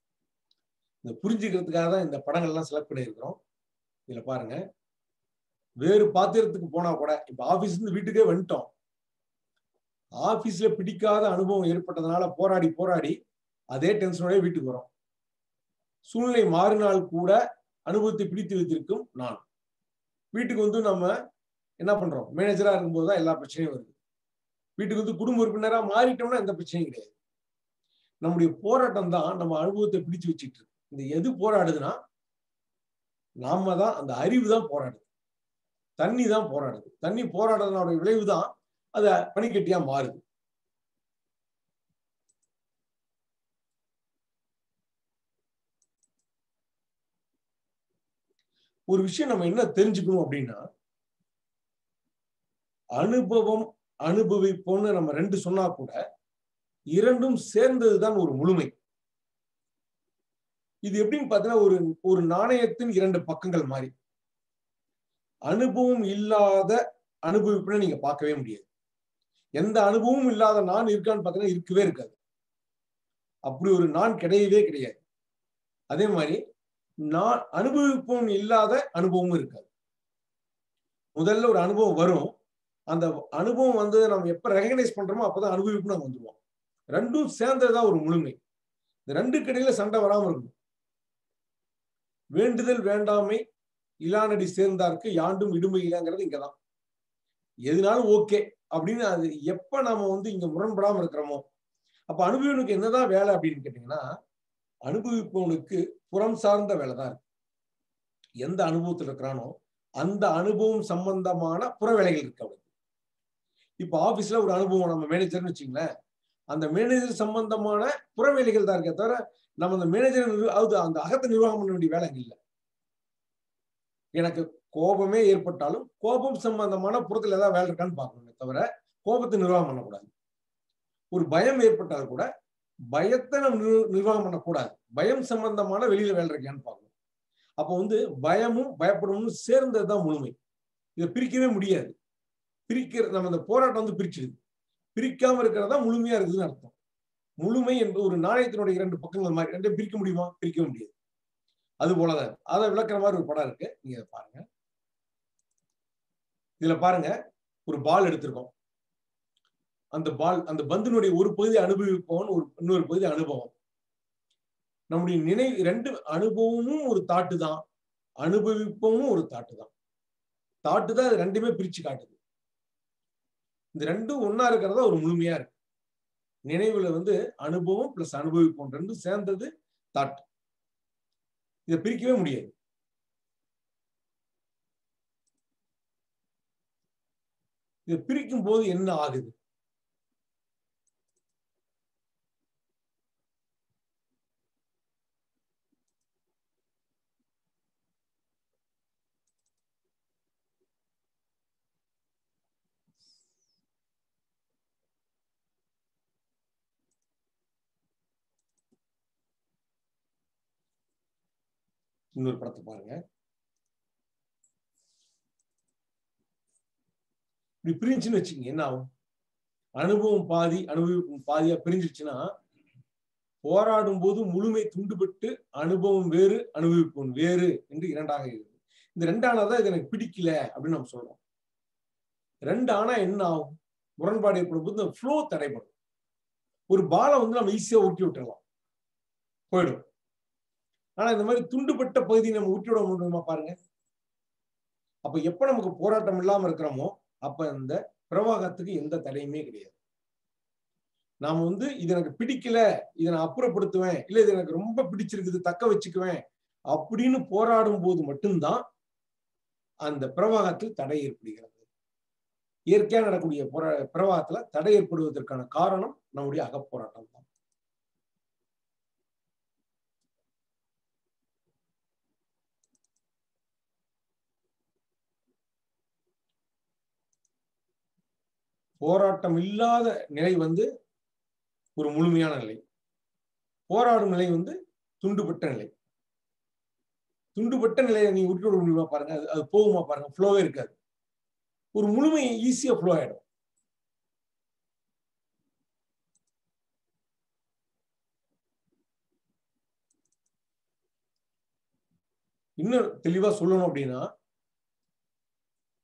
இந்த புரிஞ்சுக்கிறதுக்காக தான் இந்த படங்கள்லாம் செலக்ட் பண்ணியிருக்கிறோம் இதுல பாருங்க வேறு பாத்திரத்துக்கு போனா கூட இப்ப ஆபீஸ்ல இருந்து வீட்டுக்கே வந்துட்டோம் ஆபீஸ்ல பிடிக்காத அனுபவம் ஏற்பட்டதுனால போராடி போராடி அதே டென்ஷனோட வீட்டுக்கு வரோம் சூழ்நிலை மாறினால் கூட அனுபவத்தை பிடித்து வைத்திருக்கும் நான் வீட்டுக்கு வந்து நம்ம என்ன பண்றோம் மேனேஜரா இருக்கும்போது தான் எல்லா பிரச்சனையும் வருது வீட்டுக்கு வந்து குடும்ப உறுப்பினரா மாறிட்டோம்னா எந்த பிரச்சனையும் கிடையாது நம்முடைய போராட்டம் தான் நம்ம அனுபவத்தை பிடிச்சு வச்சுட்டு இருக்கு இந்த எது போராடுதுன்னா நாம தான் அந்த அறிவு தான் போராடுது தண்ணி தான் போராடுது தண்ணி போராடுறதுனோட விளைவு தான் அது பனிக்கட்டியா மாறுது ஒரு விஷயம் நம்ம என்ன தெரிஞ்சுக்கணும் அப்படின்னா அனுபவம் அனுபவிப்போம்னு நம்ம ரெண்டு சொன்னா கூட இரண்டும் சேர்ந்ததுதான் ஒரு முழுமை இது எப்படின்னு பார்த்தீங்கன்னா ஒரு ஒரு நாணயத்தின் இரண்டு பக்கங்கள் மாதிரி அனுபவம் இல்லாத அனுபவிப்புன்னு நீங்க பார்க்கவே முடியாது எந்த அனுபவமும் இல்லாத நான் இருக்கான்னு பார்த்தீங்கன்னா இருக்கவே இருக்காது அப்படி ஒரு நான் கிடையவே கிடையாது அதே மாதிரி நான் அனுபவிப்போம் இல்லாத அனுபவமும் இருக்காது முதல்ல ஒரு அனுபவம் வரும் அந்த அனுபவம் வந்து நம்ம எப்ப ரெகனைஸ் பண்றோமோ அப்பதான் அனுபவிப்பு நம்ம வந்துருவோம் ரெண்டும் சேர்ந்ததுதான் ஒரு முழுமை இந்த ரெண்டு கடையில சண்டை வராம இருக்கும் வேண்டுதல் வேண்டாமை இலானடி சேர்ந்தார்க்கு யாண்டும் இடுமை இல்லைங்கிறது இங்கதான் எதுனாலும் ஓகே அப்படின்னு அது எப்ப நாம வந்து இங்க முரண்படாம இருக்கிறோமோ அப்ப அனுபவனுக்கு என்னதான் வேலை அப்படின்னு கேட்டீங்கன்னா அனுபவிப்பவனுக்கு புறம் சார்ந்த வேலை தான் இருக்கு எந்த அனுபவத்தில் இருக்கிறானோ அந்த அனுபவம் சம்பந்தமான புற வேலைகள் இருக்கு அவனுக்கு இப்ப ஆபீஸ்ல ஒரு அனுபவம் நம்ம மேனேஜர்னு வச்சுங்களேன் அந்த மேனேஜர் சம்பந்தமான புற வேலைகள் தான் இருக்கே தவிர நம்ம அந்த மேனேஜர் அது அந்த அகத்தை நிர்வாகம் பண்ண வேண்டிய வேலை இல்லை எனக்கு கோபமே ஏற்பட்டாலும் கோபம் சம்பந்தமான புறத்துல ஏதாவது வேலை இருக்கான்னு பார்க்கணுமே தவிர கோபத்தை நிர்வாகம் பண்ணக்கூடாது ஒரு பயம் ஏற்பட்டால் கூட பயத்தை நம்ம நிர்வாகம் பண்ணக்கூடாது பயம் சம்பந்தமான வெளியில வேலை இருக்கான்னு பார்க்கணும் அப்போ வந்து பயமும் பயப்படவும் சேர்ந்ததுதான் முழுமை இதை பிரிக்கவே முடியாது பிரிக்கிற நம்ம இந்த போராட்டம் வந்து பிரிச்சிடுது பிரிக்காம இருக்கிறதா முழுமையா இருக்குதுன்னு அர்த்தம் முழுமை என்பது ஒரு நாணயத்தினுடைய இரண்டு பக்கங்கள் மாதிரி ரெண்டும் பிரிக்க முடியுமா பிரிக்க முடியாது அது போலதான் அதை விளக்குற மாதிரி ஒரு படம் இருக்கு நீங்க இதை பாருங்க இதுல பாருங்க ஒரு பால் எடுத்திருக்கோம் அந்த பால் அந்த பந்தினுடைய ஒரு பகுதி அனுபவிப்பவன் ஒரு இன்னொரு பகுதி அனுபவம் நம்முடைய நினைவு ரெண்டு அனுபவமும் ஒரு தாட்டு தான் அனுபவிப்பவும் ஒரு தாட்டு தான் தாட்டு தான் அது ரெண்டுமே பிரிச்சு காட்டுது இந்த ரெண்டும் ஒன்னா இருக்கிறதா ஒரு முழுமையா இருக்கு நினைவுல வந்து அனுபவம் பிளஸ் அனுபவிப்போம் ரெண்டும் சேர்ந்தது தாட் இதை பிரிக்கவே முடியாது இதை பிரிக்கும் போது என்ன ஆகுது இன்னொரு படத்தை பாருங்க இப்படி பிரிஞ்சுன்னு வச்சுக்கோங்க என்ன ஆகும் அனுபவம் பாதி அனுபவிக்கும் பாதியா பிரிஞ்சிருச்சுன்னா போராடும் போது முழுமை துண்டுபட்டு அனுபவம் வேறு அனுபவிப்போம் வேறு என்று இரண்டாக இருக்குது இந்த ரெண்டானதான் இது எனக்கு பிடிக்கல அப்படின்னு நம்ம சொல்றோம் ரெண்டு ஆனா என்ன ஆகும் முரண்பாடு ஏற்படும் போது இந்த ஃப்ளோ தடைப்படும் ஒரு பாலை வந்து நம்ம ஈஸியா உருட்டி விட்டுறலாம் போயிடும் ஆனா இந்த மாதிரி துண்டுபட்ட பகுதி நம்ம விட்டு விட முடியுமா பாருங்க அப்ப எப்ப நமக்கு போராட்டம் இல்லாம இருக்கிறோமோ அப்ப இந்த பிரவாகத்துக்கு எந்த தடையுமே கிடையாது நாம வந்து இது எனக்கு பிடிக்கல இதை நான் அப்புறப்படுத்துவேன் இல்ல இது எனக்கு ரொம்ப பிடிச்சிருக்குது தக்க வச்சுக்குவேன் அப்படின்னு போராடும் போது மட்டும்தான் அந்த பிரவாகத்தில் தடை ஏற்படுகிறது இயற்கையா நடக்கூடிய போரா பிரவாகத்துல தடை ஏற்படுவதற்கான காரணம் நம்முடைய அகப்போராட்டம் தான் போராட்டம் இல்லாத நிலை வந்து ஒரு முழுமையான நிலை போராடும் நிலை வந்து துண்டுபட்ட நிலை துண்டுபட்ட நிலையை நீ விட்டு விட முடியுமா பாருங்க அது அது போகுமா பாருங்க ஃப்ளோவே இருக்காது ஒரு முழுமை ஈஸியா ஃப்ளோ ஆயிடும் இன்னும் தெளிவா சொல்லணும் அப்படின்னா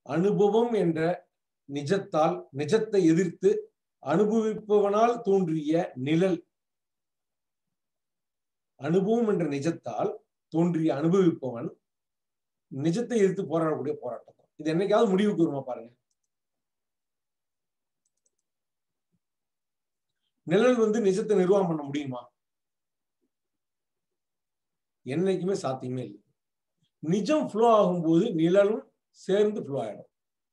அனுபவம் என்ற நிஜத்தால் நிஜத்தை எதிர்த்து அனுபவிப்பவனால் தோன்றிய நிழல் அனுபவம் என்ற நிஜத்தால் தோன்றிய அனுபவிப்பவன் நிஜத்தை எதிர்த்து போராடக்கூடிய போராட்டம் இது என்னைக்காவது முடிவுக்கு வருமா பாருங்க நிழல் வந்து நிஜத்தை நிர்வாகம் பண்ண முடியுமா என்னைக்குமே சாத்தியமே இல்லை நிஜம் ஃப்ளோ ஆகும்போது நிழலும் சேர்ந்து ஃப்ளோ ஆயிடும்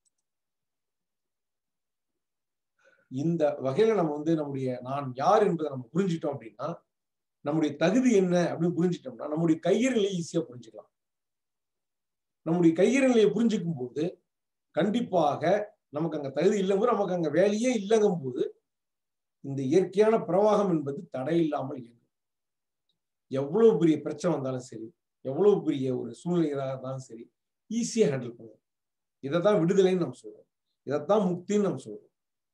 இந்த வகையில நம்ம வந்து நம்முடைய நான் யார் என்பதை நம்ம புரிஞ்சிட்டோம் அப்படின்னா நம்முடைய தகுதி என்ன அப்படின்னு புரிஞ்சிட்டோம்னா நம்முடைய கையிறலை ஈஸியா புரிஞ்சுக்கலாம் நம்முடைய கையிறலையை புரிஞ்சுக்கும் போது கண்டிப்பாக நமக்கு அங்க தகுதி இல்லைங்க நமக்கு அங்க வேலையே இல்லைங்கும் போது இந்த இயற்கையான பிரவாகம் என்பது தடை இல்லாமல் இயங்கும் எவ்வளவு பெரிய பிரச்சனை வந்தாலும் சரி எவ்வளவு பெரிய ஒரு சூழ்நிலையாக இருந்தாலும் சரி ஈஸியா ஹேண்டில் பண்ணுவோம் இதைத்தான் விடுதலைன்னு நம்ம சொல்றோம் இதைத்தான் முக்தின்னு நம்ம சொல்றோம்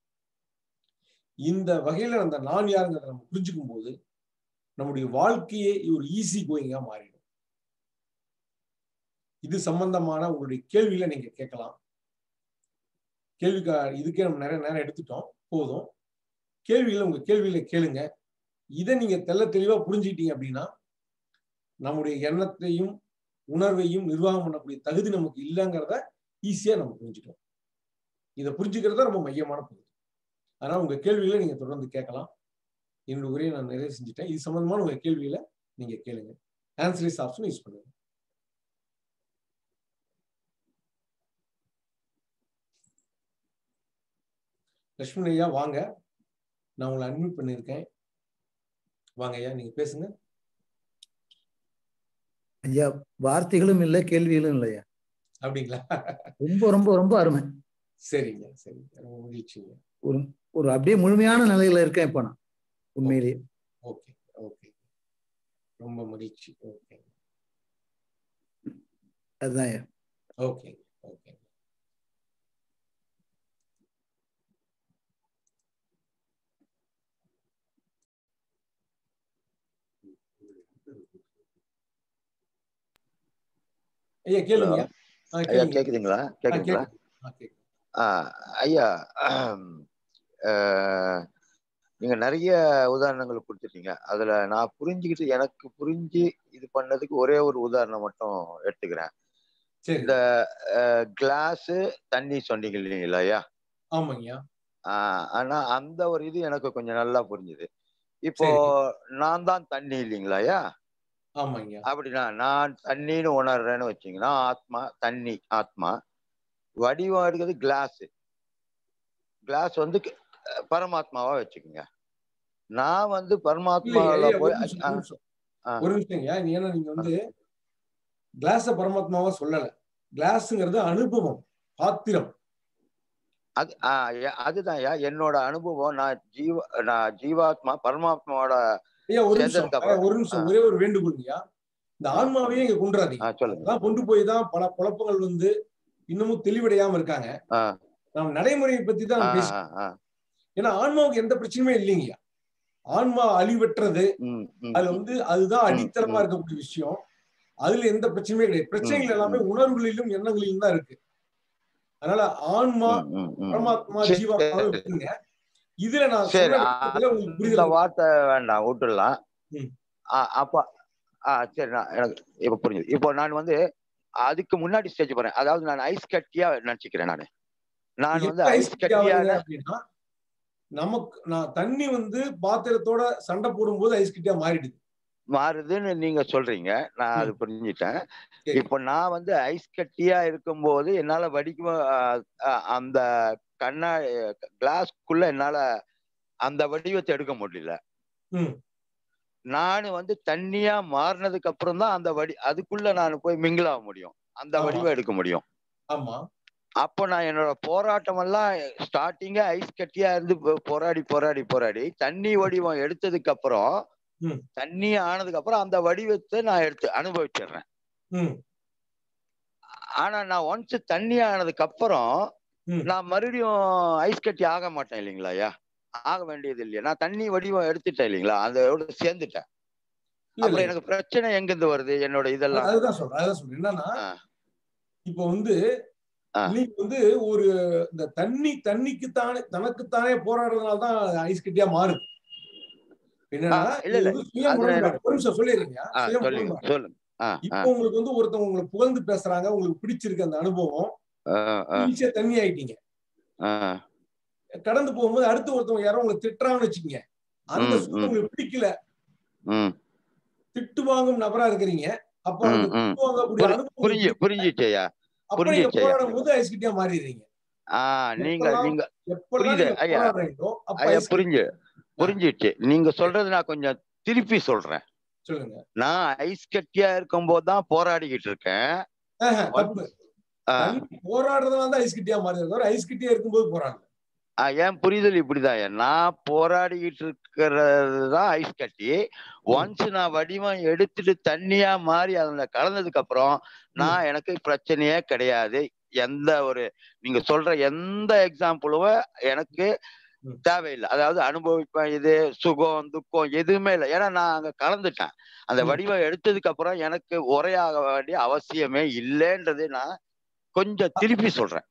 இந்த வகையில அந்த நான் யாருங்கிறத நம்ம புரிஞ்சுக்கும் போது நம்முடைய வாழ்க்கையே ஒரு ஈஸி கோயிங்கா மாறிடும் இது சம்பந்தமான உங்களுடைய கேள்வியில நீங்க கேட்கலாம் கேள்விக்கா இதுக்கே நம்ம நிறைய நேரம் எடுத்துட்டோம் போதும் கேள்விகளை உங்க கேள்வியில கேளுங்க இதை நீங்க தெல்ல தெளிவா புரிஞ்சுக்கிட்டீங்க அப்படின்னா நம்முடைய எண்ணத்தையும் உணர்வையும் நிர்வாகம் பண்ணக்கூடிய தகுதி நமக்கு இல்லைங்கிறத ஈஸியா நம்ம புரிஞ்சுக்கலாம் இதை புரிஞ்சுக்கிறது ரொம்ப மையமான பகுதி அதனால உங்க கேள்விகளை நீங்க தொடர்ந்து கேட்கலாம் என்னுடைய உரையை நான் நிறைய செஞ்சுட்டேன் இது சம்பந்தமான உங்க கேள்விகளை நீங்க கேளுங்க ஆன்சரிஸ் ஆப்ஷன் யூஸ் பண்ணுங்க லட்சுமி ஐயா வாங்க நான் உங்களை அட்மிட் பண்ணியிருக்கேன் வாங்க ஐயா நீங்க பேசுங்க ஐயா வார்த்தைகளும் இல்லை கேள்விகளும் இல்லையா அப்படிங்களா ரொம்ப ரொம்ப ரொம்ப அருமை சரிங்க சரிங்க ரொம்ப மகிழ்ச்சிங்க ஒரு ஒரு அப்படியே முழுமையான நிலையில இருக்கேன் இப்ப நான் உண்மையிலேயே ஓகே ஓகே ரொம்ப மகிழ்ச்சி ஓகே அதுதான் ஐயா ஓகே ஓகே ஐயா கேளுங்க ஆ, ஐயா கேளுங்க கேக்குதுங்களா ஆ, கேக்குதுங்களா கேக்குது. ஆ, கேக்குது. ஆ, ஐயா அஹ், நீங்க நிறைய உதாரணங்கள் கொடுத்துட்டீங்க அதுல நான் புரிஞ்சுக்கிட்டு எனக்கு புரிஞ்சு இது பண்ணதுக்கு ஒரே ஒரு உதாரணம் மட்டும் எடுத்துக்கிறேன் சரி இந்த கிளாஸ் தண்ணி சொன்னீங்க இல்லைங்களா ஐயா ஆமாங்கய்யா ஆஹ் ஆனா அந்த ஒரு இது எனக்கு கொஞ்சம் நல்லா புரிஞ்சுது இப்போ நான் தான் தண்ணி இல்லைங்களா ஐயா ஆமாங்கய்யா அப்படின்னா நான் தண்ணின்னு உணர்றேன்னு வச்சீங்கன்னா ஆத்மா தண்ணி ஆத்மா வடிவம் இருக்கிறது கிளாஸ் கிளாஸ் வந்து க- பரமாத்மாவா வச்சுக்கோங்க நான் வந்து இல்ல, பரமாத்மாவில ஐயா, ஒரு போய் நிமிஷம், ஒரு ஆ, நிமிஷம். ஆ. ஒரு நிமிஷம்யா நீ ஏன்னா நீங்க வந்து கிளாஸ பரமாத்மாவா சொல்லல கிளாஸ்ங்கிறது அனுபவம் பாத்திரம் அது ஆ, ஐயா, அதுதான் ஐயா என்னோட அனுபவம் நான் ஜீவ நான் ஜீவாத்மா பரமாத்மாவோட ஐயா ஒரு நிமிஷம் சேர்ந்ததுக்கு ஐயா, அப்புறம் ஒரு நிமிஷம் ஆ. ஒரே ஒரு வேண்டுகோள்ங்கய்யா இந்த ஆன்மாவையே இங்க கொண்டுறாதீங்க ஆ சொல்லுங்க அதான் கொண்டு போய் தான் பல குழப்பங்கள் வந்து இன்னமும் தெளிவடையாம இருக்காங்க ஆ, நம்ம நடைமுறையை பத்தி தான் ஆ, நம்ம பேசி ஆ, ஆ. ஏன்னா ஆன்மாவுக்கு எந்த பிரச்சனையுமே இல்லைங்கய்யா ஆன்மா அழிவற்றது ம், ம், அதுல வந்து அதுதான் ம், அடித்தளமா ம். இருக்கக்கூடிய விஷயம் அதுல எந்த பிரச்சனையுமே கிடையாது பிரச்சனைகள் ம், எல்லாமே உணர்வுகளிலும் எண்ணங்களிலும் தான் இருக்கு அதனால ஆன்மா ம், ம், ம். பரமாத்மா சரி, ஜீவாத்மாவை விட்டுருங்க இதுல நான் சரி, சொன்ன ஆ, விஷயத்துல உங்களுக்கு இந்த புரிதல் வார்த்தை வேண்டாம் விட்டுடலாம் ம். ஆ, அப்ப ஆ சரி நான் எனக்கு இப்ப புரிஞ்சுது இப்போ நான் வந்து அதுக்கு முன்னாடி ஸ்டேஜ் போறேன் அதாவது நான் ஐஸ் கட்டியா நினைச்சுக்கிறேன் நான் நான் வந்து எப்ப ஐஸ் ஐஸ் கட்டி ஆகுதுங்க கட்டியான அப்படின்னா நமக்கு நான் தண்ணி வந்து பாத்திரத்தோட சண்டை போடும்போது ஐஸ் கட்டியா மாறிடுது மாறுதுன்னு நீங்க சொல்றீங்க நான் அது புரிஞ்சுட்டேன் சரி. இப்போ நான் வந்து ஐஸ் கட்டியா இருக்கும்போது என்னால வடிக்க அந்த கண்ணா கிளாஸ்க்குள்ள என்னால அந்த வடிவத்தை எடுக்க முடியல ம். நான் வந்து தண்ணியா மாறினதுக்கு அப்புறம் தான் அந்த வடி அதுக்குள்ள நான் போய் மிங்கிள் ஆக முடியும் அந்த ஆமா. வடிவம் எடுக்க முடியும் ஆமா அப்போ நான் என்னோட போராட்டம் எல்லாம் ஸ்டார்டிங்க ஐஸ் கட்டியா இருந்து போ- போராடி போராடி போராடி தண்ணி வடிவம் எடுத்ததுக்கு அப்புறம் ம். தண்ணி ஆனதுக்கு அப்புறம் அந்த வடிவத்தை நான் எடுத்து அனுபவிச்சிடுறேன் ம் ஆனா நான் ஒன்ஸ் தண்ணி ஆனதுக்கு அப்புறம் ம். நான் மறுபடியும் ஐஸ் கட்டி ஆக மாட்டேன் இல்லைங்களா ஐயா ஆக வேண்டியது இல்லையா நான் தண்ணி வடிவம் எடுத்துட்டேன் இல்லைங்களா அதோட சேர்ந்துட்டேன் இல்ல, அப்புறம் இல்ல. எனக்கு பிரச்சனை எங்க இருந்து வருது என்னோட இதெல்லாம் அதுதான் சொல்றேன் அதுதான் சொல்றேன் என்னன்னா ஆ. இப்போ வந்து ஆ. நீங்க வந்து ஒரு இந்த தண்ணி தண்ணிக்குத்தானே தனக்குத்தானே போராடுறதுனால தான் ஐஸ் கட்டியா மாறுது என்னன்னா ஆ, இல்ல, இல்ல. இது சுய அதுல முரண்பாடு. ஒரு நிமிஷம் சொல்லிடுறீங்க ஆ, சுய சொல்லுங்க முரண்பாடு. சொல்லுங்க ஆ, ஆ, இப்போ உங்களுக்கு வந்து ஒருத்தவங்க உங்களை புகழ்ந்து பேசுறாங்க உங்களுக்கு பிடிச்சிருக்கு அந்த அனுபவம் ஆ, ஆ, ஈஸியா தண்ணி ஆயிட்டீங்க ஆ. கடந்து போகும்போது அடுத்து ஒருத்தவங்க யாரோ உங்களை திட்டுறாங்கன்னு வச்சுக்கோங்க அந்த ம், சுத்தம் ம். உங்களுக்கு பிடிக்கல ம், திட்டு வாங்கும் நபரா இருக்கிறீங்க அப்ப அந்த ம், ம். திட்டு வாங்கக்கூடிய புரி- அனுபவம் புரிஞ்சு பிடிக்கல. புரிஞ்சிச்சையா அப்ப நீங்க புரிஞ்சிச்சு. போராடும் போது ஐஸ் கட்டியா மாறிடுறீங்க ஆ நீங்க எப்பெல்லாம் நீங்க எப்பெல்லாம் புரியுது, நீங்க ஐயா. போராடுறீங்களோ அப்ப ஐயா ஐஸ் கட்டி- புரிஞ்சு புரிஞ்சிச்சு நீங்க சொல்றது நான் கொஞ்சம் திருப்பி சொல்றேன் சொல்லுங்க நான் ஐஸ் கட்டியா இருக்கும்போது தான் போராடிக்கிட்டு இருக்கேன் ஆஹா, தப்பு ஆ, தண்ணி போராடுறதுனால தான் ஐஸ் கட்டியா மாறி தவிர ஐஸ் கட்டியா இருக்கும்போது போராடல ஆ, என் புரிதல் இப்படிதான் நான் போராடிக்கிட்டு இருக்கிறது தான் ஐஸ் கட்டி ஒன்ஸ் நான் வடிவம் எடுத்துட்டு தண்ணியா மாறி அதுல கலந்ததுக்கு அப்புறம் நான் எனக்கு பிரச்சனையே கிடையாது எந்த ஒரு நீங்க சொல்ற எந்த எக்ஸாம்பிளும் எனக்கு ம். தேவையில்லை அதாவது அனுபவிப்பேன் இது சுகம் துக்கம் எதுவுமே இல்லை ஏன்னா நான் அங்க கலந்துட்டேன் அந்த ம். வடிவம் எடுத்ததுக்கு அப்புறம் எனக்கு உரையாக வேண்டிய அவசியமே இல்லைன்றது நான் கொஞ்சம் திருப்பி சொல்றேன்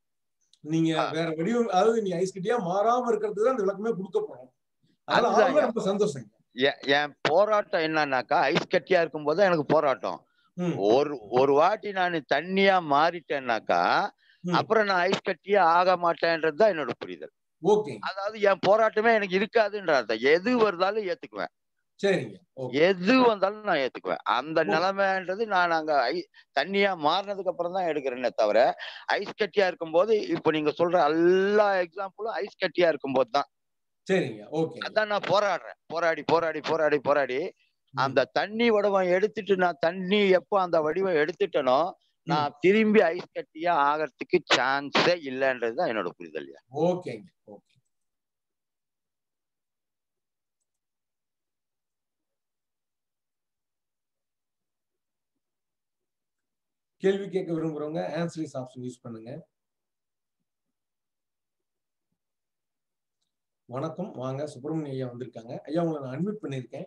நீங்க ஆ. வேற வடிவம் அதாவது நீ ஐஸ் கட்டியா மாறாம இருக்கிறதுக்கு தான் அந்த விளக்கமே கொடுக்க போறோம் அதனால அதுதான் ஆரம்பமே ஐயா. ரொம்ப சந்தோஷம் எ- என் போராட்டம் என்னன்னாக்கா ஐஸ் கட்டியா இருக்கும்போது தான் எனக்கு போராட்டம் ம், ஒரு ஒரு வாட்டி நான் தண்ணியா மாறிட்டேன்னாக்கா ம். அப்புறம் நான் ஐஸ் கட்டியே ஆக மாட்டேன்றது தான் என்னோட புரிதல் ஓகே அதாவது என் போராட்டமே எனக்கு இருக்காதுன்ற அர்த்தம் எது வருதாலும் ஏத்துக்குவேன் சரிங்க ஓகே எது வந்தாலும் நான் ஏத்துக்குவேன் அந்த ஓ. நிலைமைன்றது நான் அங்க ஐ- தண்ணியா மாறினதுக்கு அப்புறம் தான் எடுக்கிறேனே தவிர ஐஸ் கட்டியா இருக்கும்போது இப்போ நீங்க சொல்ற எல்லா எக்ஸாம்பிளும் ஐஸ் கட்டியா இருக்கும்போது தான் சரிங்க ஓகே அதான் நான் போராடுறேன் போராடி போராடி போராடி போராடி அந்த தண்ணி வடிவம் எடுத்துட்டு நான் தண்ணி எப்போ அந்த வடிவம் எடுத்துட்டனோ நான் திரும்பி ஐஸ் கட்டியா ஆகிறதுக்கு சான்ஸே இல்லைன்றது தான் என்னோட புரிதல் ஓகேங்க ஓகே கேள்வி கேட்க விரும்புறவங்க ஆன்சரிஸ் ஆப்ஷன் யூஸ் பண்ணுங்க வணக்கம் வாங்க சுப்பிரமணிய ஐயா வந்திருக்காங்க ஐயா உங்களை நான் அட்மிட் பண்ணியிருக்கேன்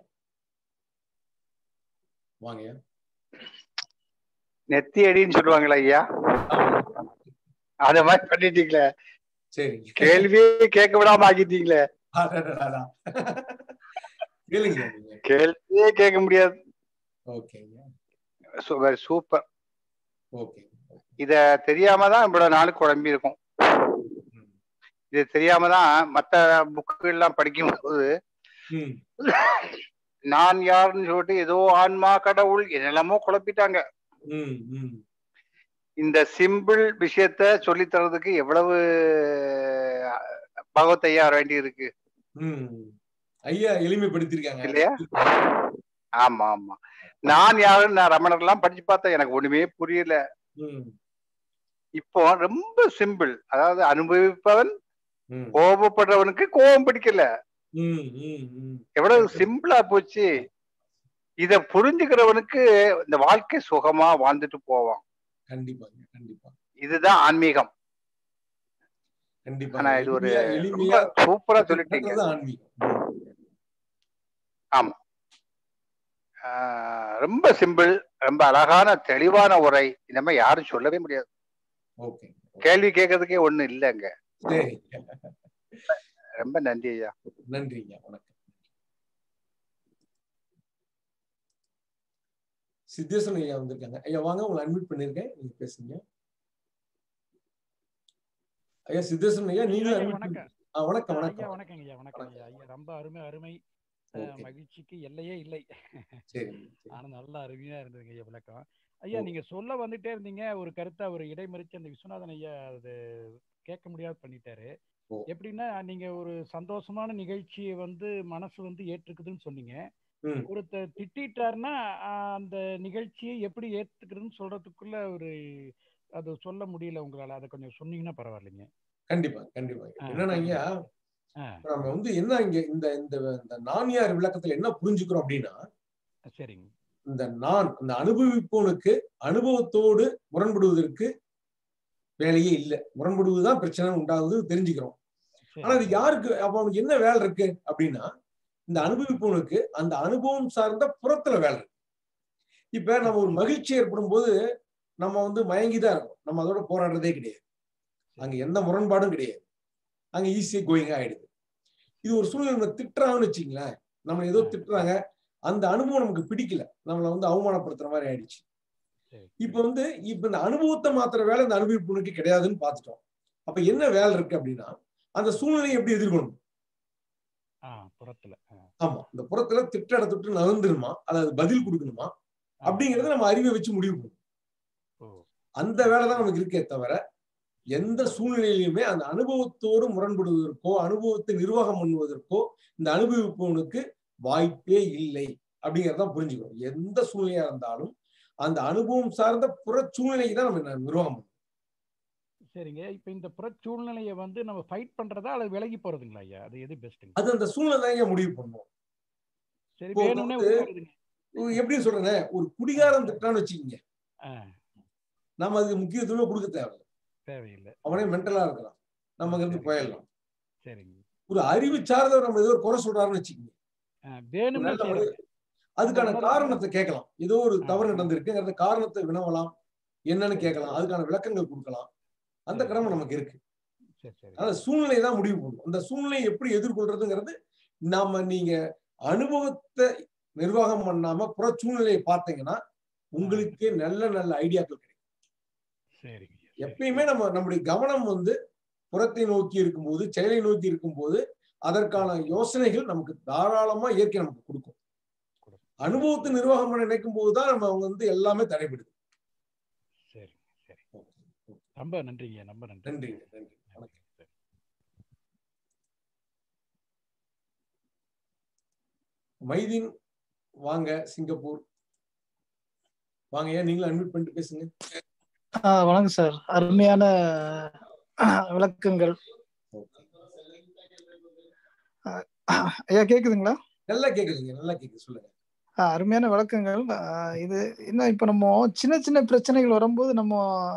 வாங்க ஐயா நெத்தி அடின்னு சொல்லுவாங்களா ஐயா அத மாதிரி பண்ணிட்டீங்களே சரிங்க கேள்வியே கேட்க விடாம ஆக்கிட்டீங்களே அடடடடா. கேளுங்க நீங்க கேள்வியே கேட்க முடியாது ஓகேங்க சூப்பர் ஓகே இத தெரியாம தான் இவ்வளவு நாள் குழம்பி இருக்கும் ம். இது தெரியாம தான் மத்த புக்கு எல்லாம் படிக்கும்போது ம் நான் யாருன்னு சொல்லிட்டு ஏதோ ஆன்மா கடவுள் என்னெல்லாமோ குழப்பிட்டாங்க ம் ம் இந்த சிம்பிள் விஷயத்த சொல்லி தர்றதுக்கு எவ்வளவு பகவத் ஐயா வேண்டி இருக்கு ம் ஐயா எளிமைப்படுத்திருக்காங்க இல்லையா? ஆமா ஆமா நான் யாருன்னு நான் ரமணர் எல்லாம் படிச்சு பார்த்தேன் எனக்கு ஒண்ணுமே புரியல ம் இப்போ ரொம்ப சிம்பிள் அதாவது அனுபவிப்பவன் ம் கோபப்படுறவனுக்கு கோபம் பிடிக்கல ம் ம் ம் எவ்வளவு சிம்பிளா போச்சு இத புரிஞ்சுக்கிறவனுக்கு இந்த வாழ்க்கை சுகமா வாழ்ந்துட்டு போவான் கண்டிப்பாங்க கண்டிப்பா இதுதான் ஆன்மீகம் கண்டிப்பா ஆனா இது ஒரு எளிமையா ரொம்ப எளிமையா சூப்பரா சொல்லிட்டீங்க நடக்கிறது ஆன்மீகம் ஆஹ் ரொம்ப சிம்பிள் ரொம்ப அழகான தெளிவான உரை இந்த மாதிரி யாரும் சொல்லவே முடியாது ஓகே கேள்வி கேட்கறதுக்கே ஒண்ணு இல்லைங்க சரி ரொம்ப நன்றி ஐயா நன்றிங்க வணக்கம் சித்தேசன் ஐயா வந்திருக்காங்க ஐயா வாங்க உங்களை அட்மிட் பண்ணிருக்கேன் நீங்க பேசுங்க ஐயா சித்தேசன் ஐயா நீங்களும் ஐயா, அட்மிட் வணக்கம். ஆ வணக்கம் ஐயா வணக்கம் வணக்கங்க ஐயா வணக்கம் ஐயா ஐயா ரொம்ப அருமை அருமை அஹ், ஓகே மகிழ்ச்சிக்கு எல்லையே இல்லை சரி ஆனா நல்லா அருமையா இருந்ததுங்க ஐயா விளக்கம் ஐயா ஓ. நீங்க சொல்ல வந்துட்டே இருந்தீங்க ஒரு கருத்தா ஒரு இடைமறிச்சு அந்த விஸ்வநாதன் ஐயா அது கேட்க முடியாது பண்ணிட்டாரு ஓ. எப்படின்னா நீங்க ஒரு சந்தோஷமான நிகழ்ச்சியை வந்து மனசு வந்து ஏற்றுக்குதுன்னு சொன்னீங்க ம் ஒருத்தர் திட்டாருன்னா அந்த நிகழ்ச்சியை எப்படி ஏத்துக்கிறதுன்னு சொல்றதுக்குள்ள ஒரு அது சொல்ல முடியல உங்களால அதை கொஞ்சம் சொன்னீங்கன்னா பரவாயில்லைங்க கண்டிப்பா கண்டிப்பா ஆ, என்னன்னா ஐயா ஆ நம்ம வந்து என்ன இங்க இந்த இந்த இந்த நான்யார் விளக்கத்துல என்ன புரிஞ்சுக்கிறோம் அப்படின்னா சரிங்க இந்த நான் இந்த அனுபவிப்பவனுக்கு அனுபவத்தோடு முரண்படுவதற்கு வேலையே இல்லை முரண்படுவதுதான் பிரச்சனை உண்டாகுது தெரிஞ்சுக்கிறோம் ஆனா அது சரிங்க யாருக்கு அப்ப அவனுக்கு என்ன வேலை இருக்கு அப்படின்னா இந்த அனுபவிப்பவனுக்கு அந்த அனுபவம் சார்ந்த புறத்துல வேலை இருக்கு இப்ப நம்ம ஒரு மகிழ்ச்சி ஏற்படும் போது நம்ம வந்து மயங்கி தான் இருக்கோம் நம்ம அதோட போராடுறதே கிடையாது அங்க எந்த முரண்பாடும் கிடையாது அங்க ஈஸியா கோயிங் ஆயிடுது இது ஒரு சூழ்நிலை நம்ம திட்டுறாங்கன்னு வச்சுங்களேன் நம்ம ஏதோ திட்டுறாங்க அந்த அனுபவம் நமக்கு பிடிக்கல நம்மளை வந்து அவமானப்படுத்துற மாதிரி ஆயிடுச்சு சரி. இப்ப வந்து இப்ப இந்த அனுபவத்தை மாத்திர வேலை இந்த அனுபவிப்புனுக்கு கிடையாதுன்னு பார்த்துட்டோம் அப்ப என்ன வேலை இருக்கு அப்படின்னா அந்த சூழ்நிலையை எப்படி எதிர்கொள்ளணும் ஆ புறத்துல ஆ, ஆமா இந்த புறத்துல திட்ட இடத்துட்டு நகர்ந்துருமா அல்லது பதில் கொடுக்கணுமா அப்படிங்கறத நம்ம அறிவை வச்சு முடிவு பண்ணணும் ஓ அந்த வேலை தான் நமக்கு இருக்கே தவிர எந்த சூழ்நிலையிலுமே அந்த அனுபவத்தோடு முரண்படுவதற்கோ அனுபவத்தை நிர்வாகம் பண்ணுவதற்கோ இந்த அனுபவிப்பவனுக்கு வாய்ப்பே இல்லை அப்படிங்கறத புரிஞ்சுக்கணும் எந்த சூழ்நிலையா இருந்தாலும் அந்த அனுபவம் சார்ந்த புற சூழ்நிலையை தான் நம்ம ந- நிர்வாகம் பண்ணணும் சரிங்க இப்ப இந்த புற சூழ்நிலையை வந்து நம்ம ஃபைட் பண்றதா அல்லது விலகி போறதுங்களா ஐயா அது எது பெஸ்ட்டுங்க அது அந்த சூழ்நிலை தான் இங்க முடிவு பண்ணும் சரி இப்போ வேணும்னே வந்து- உட்காருதுங்க எப்படி சொல்றேங்க ஒரு குடிகாரன் திட்டான்னு வச்சுக்கோங்க ஆ, நம்ம அதுக்கு முக்கியத்துவமே கொடுக்க தேவையில்லை தேவையில்லை அவனே மென்டலா இருக்கிறான் நம்ம இருந்து சரி. போயிடலாம் சரிங்க ஒரு அறிவு சார்ந்தவர் நம்ம ஏதோ ஒரு குறை சொல்றாருன்னு வச்சுக்கோங்க ஆ, வேணும்னே நல்ல செய்யறது ஒரு- அதுக்கான உணர்வு- காரணத்தை கேட்கலாம் ஏதோ ஒரு ஆ. தவறு நடந்திருக்குங்கிறத காரணத்தை வினவலாம் என்னன்னு கேட்கலாம் அதுக்கான விளக்கங்கள் கொடுக்கலாம் அந்த சரி. கடமை நமக்கு இருக்கு சரி சரி அதனால சூழ்நிலை தான் முடிவு பண்ணும் அந்த சூழ்நிலையை எப்படி எதிர்கொள்றதுங்கிறது நாம நீங்க அனுபவத்தை நிர்வாகம் பண்ணாம புற சூழ்நிலையை பார்த்தீங்கன்னா உங்களுக்கே நல்ல நல்ல ஐடியாக்கள் கிடைக்கும் சரிங்க ஐயா, சரி. எப்பயுமே நம்ம நம்முடைய கவனம் வந்து புறத்தை நோக்கி இருக்கும்போது செயலை நோக்கி இருக்கும்போது அதற்கான யோசனைகள் நமக்கு தாராளமா இயற்கை நமக்கு கொடுக்கும் அனுபவத்தை நிர்வாகம் பண்ண நினைக்கும் போதுதான் நம்ம அவங்க வந்து எல்லாமே தடைபடுது சரி சரி ரொம்ப நன்றிங்க ரொம்ப நன்றி நன்றி நன்றி வணக்கம் சரி. மைதீன் வாங்க சிங்கப்பூர் வாங்க ஏன் நீங்களும் அட்மிட் பண்ணிட்டு பேசுங்க ஆ, வணக்கம் சார் அருமையான அஹ், விளக்கங்கள் ஐயா கேக்குதுங்களா நல்லா கேக்குதுங்க நல்லா கேக்குது சொல்லுங்க ஆ, அருமையான விளக்கங்கள் ஆ, இது என்ன இப்போ நம்ம சின்ன சின்ன பிரச்சனைகள் வரும்போது நம்ம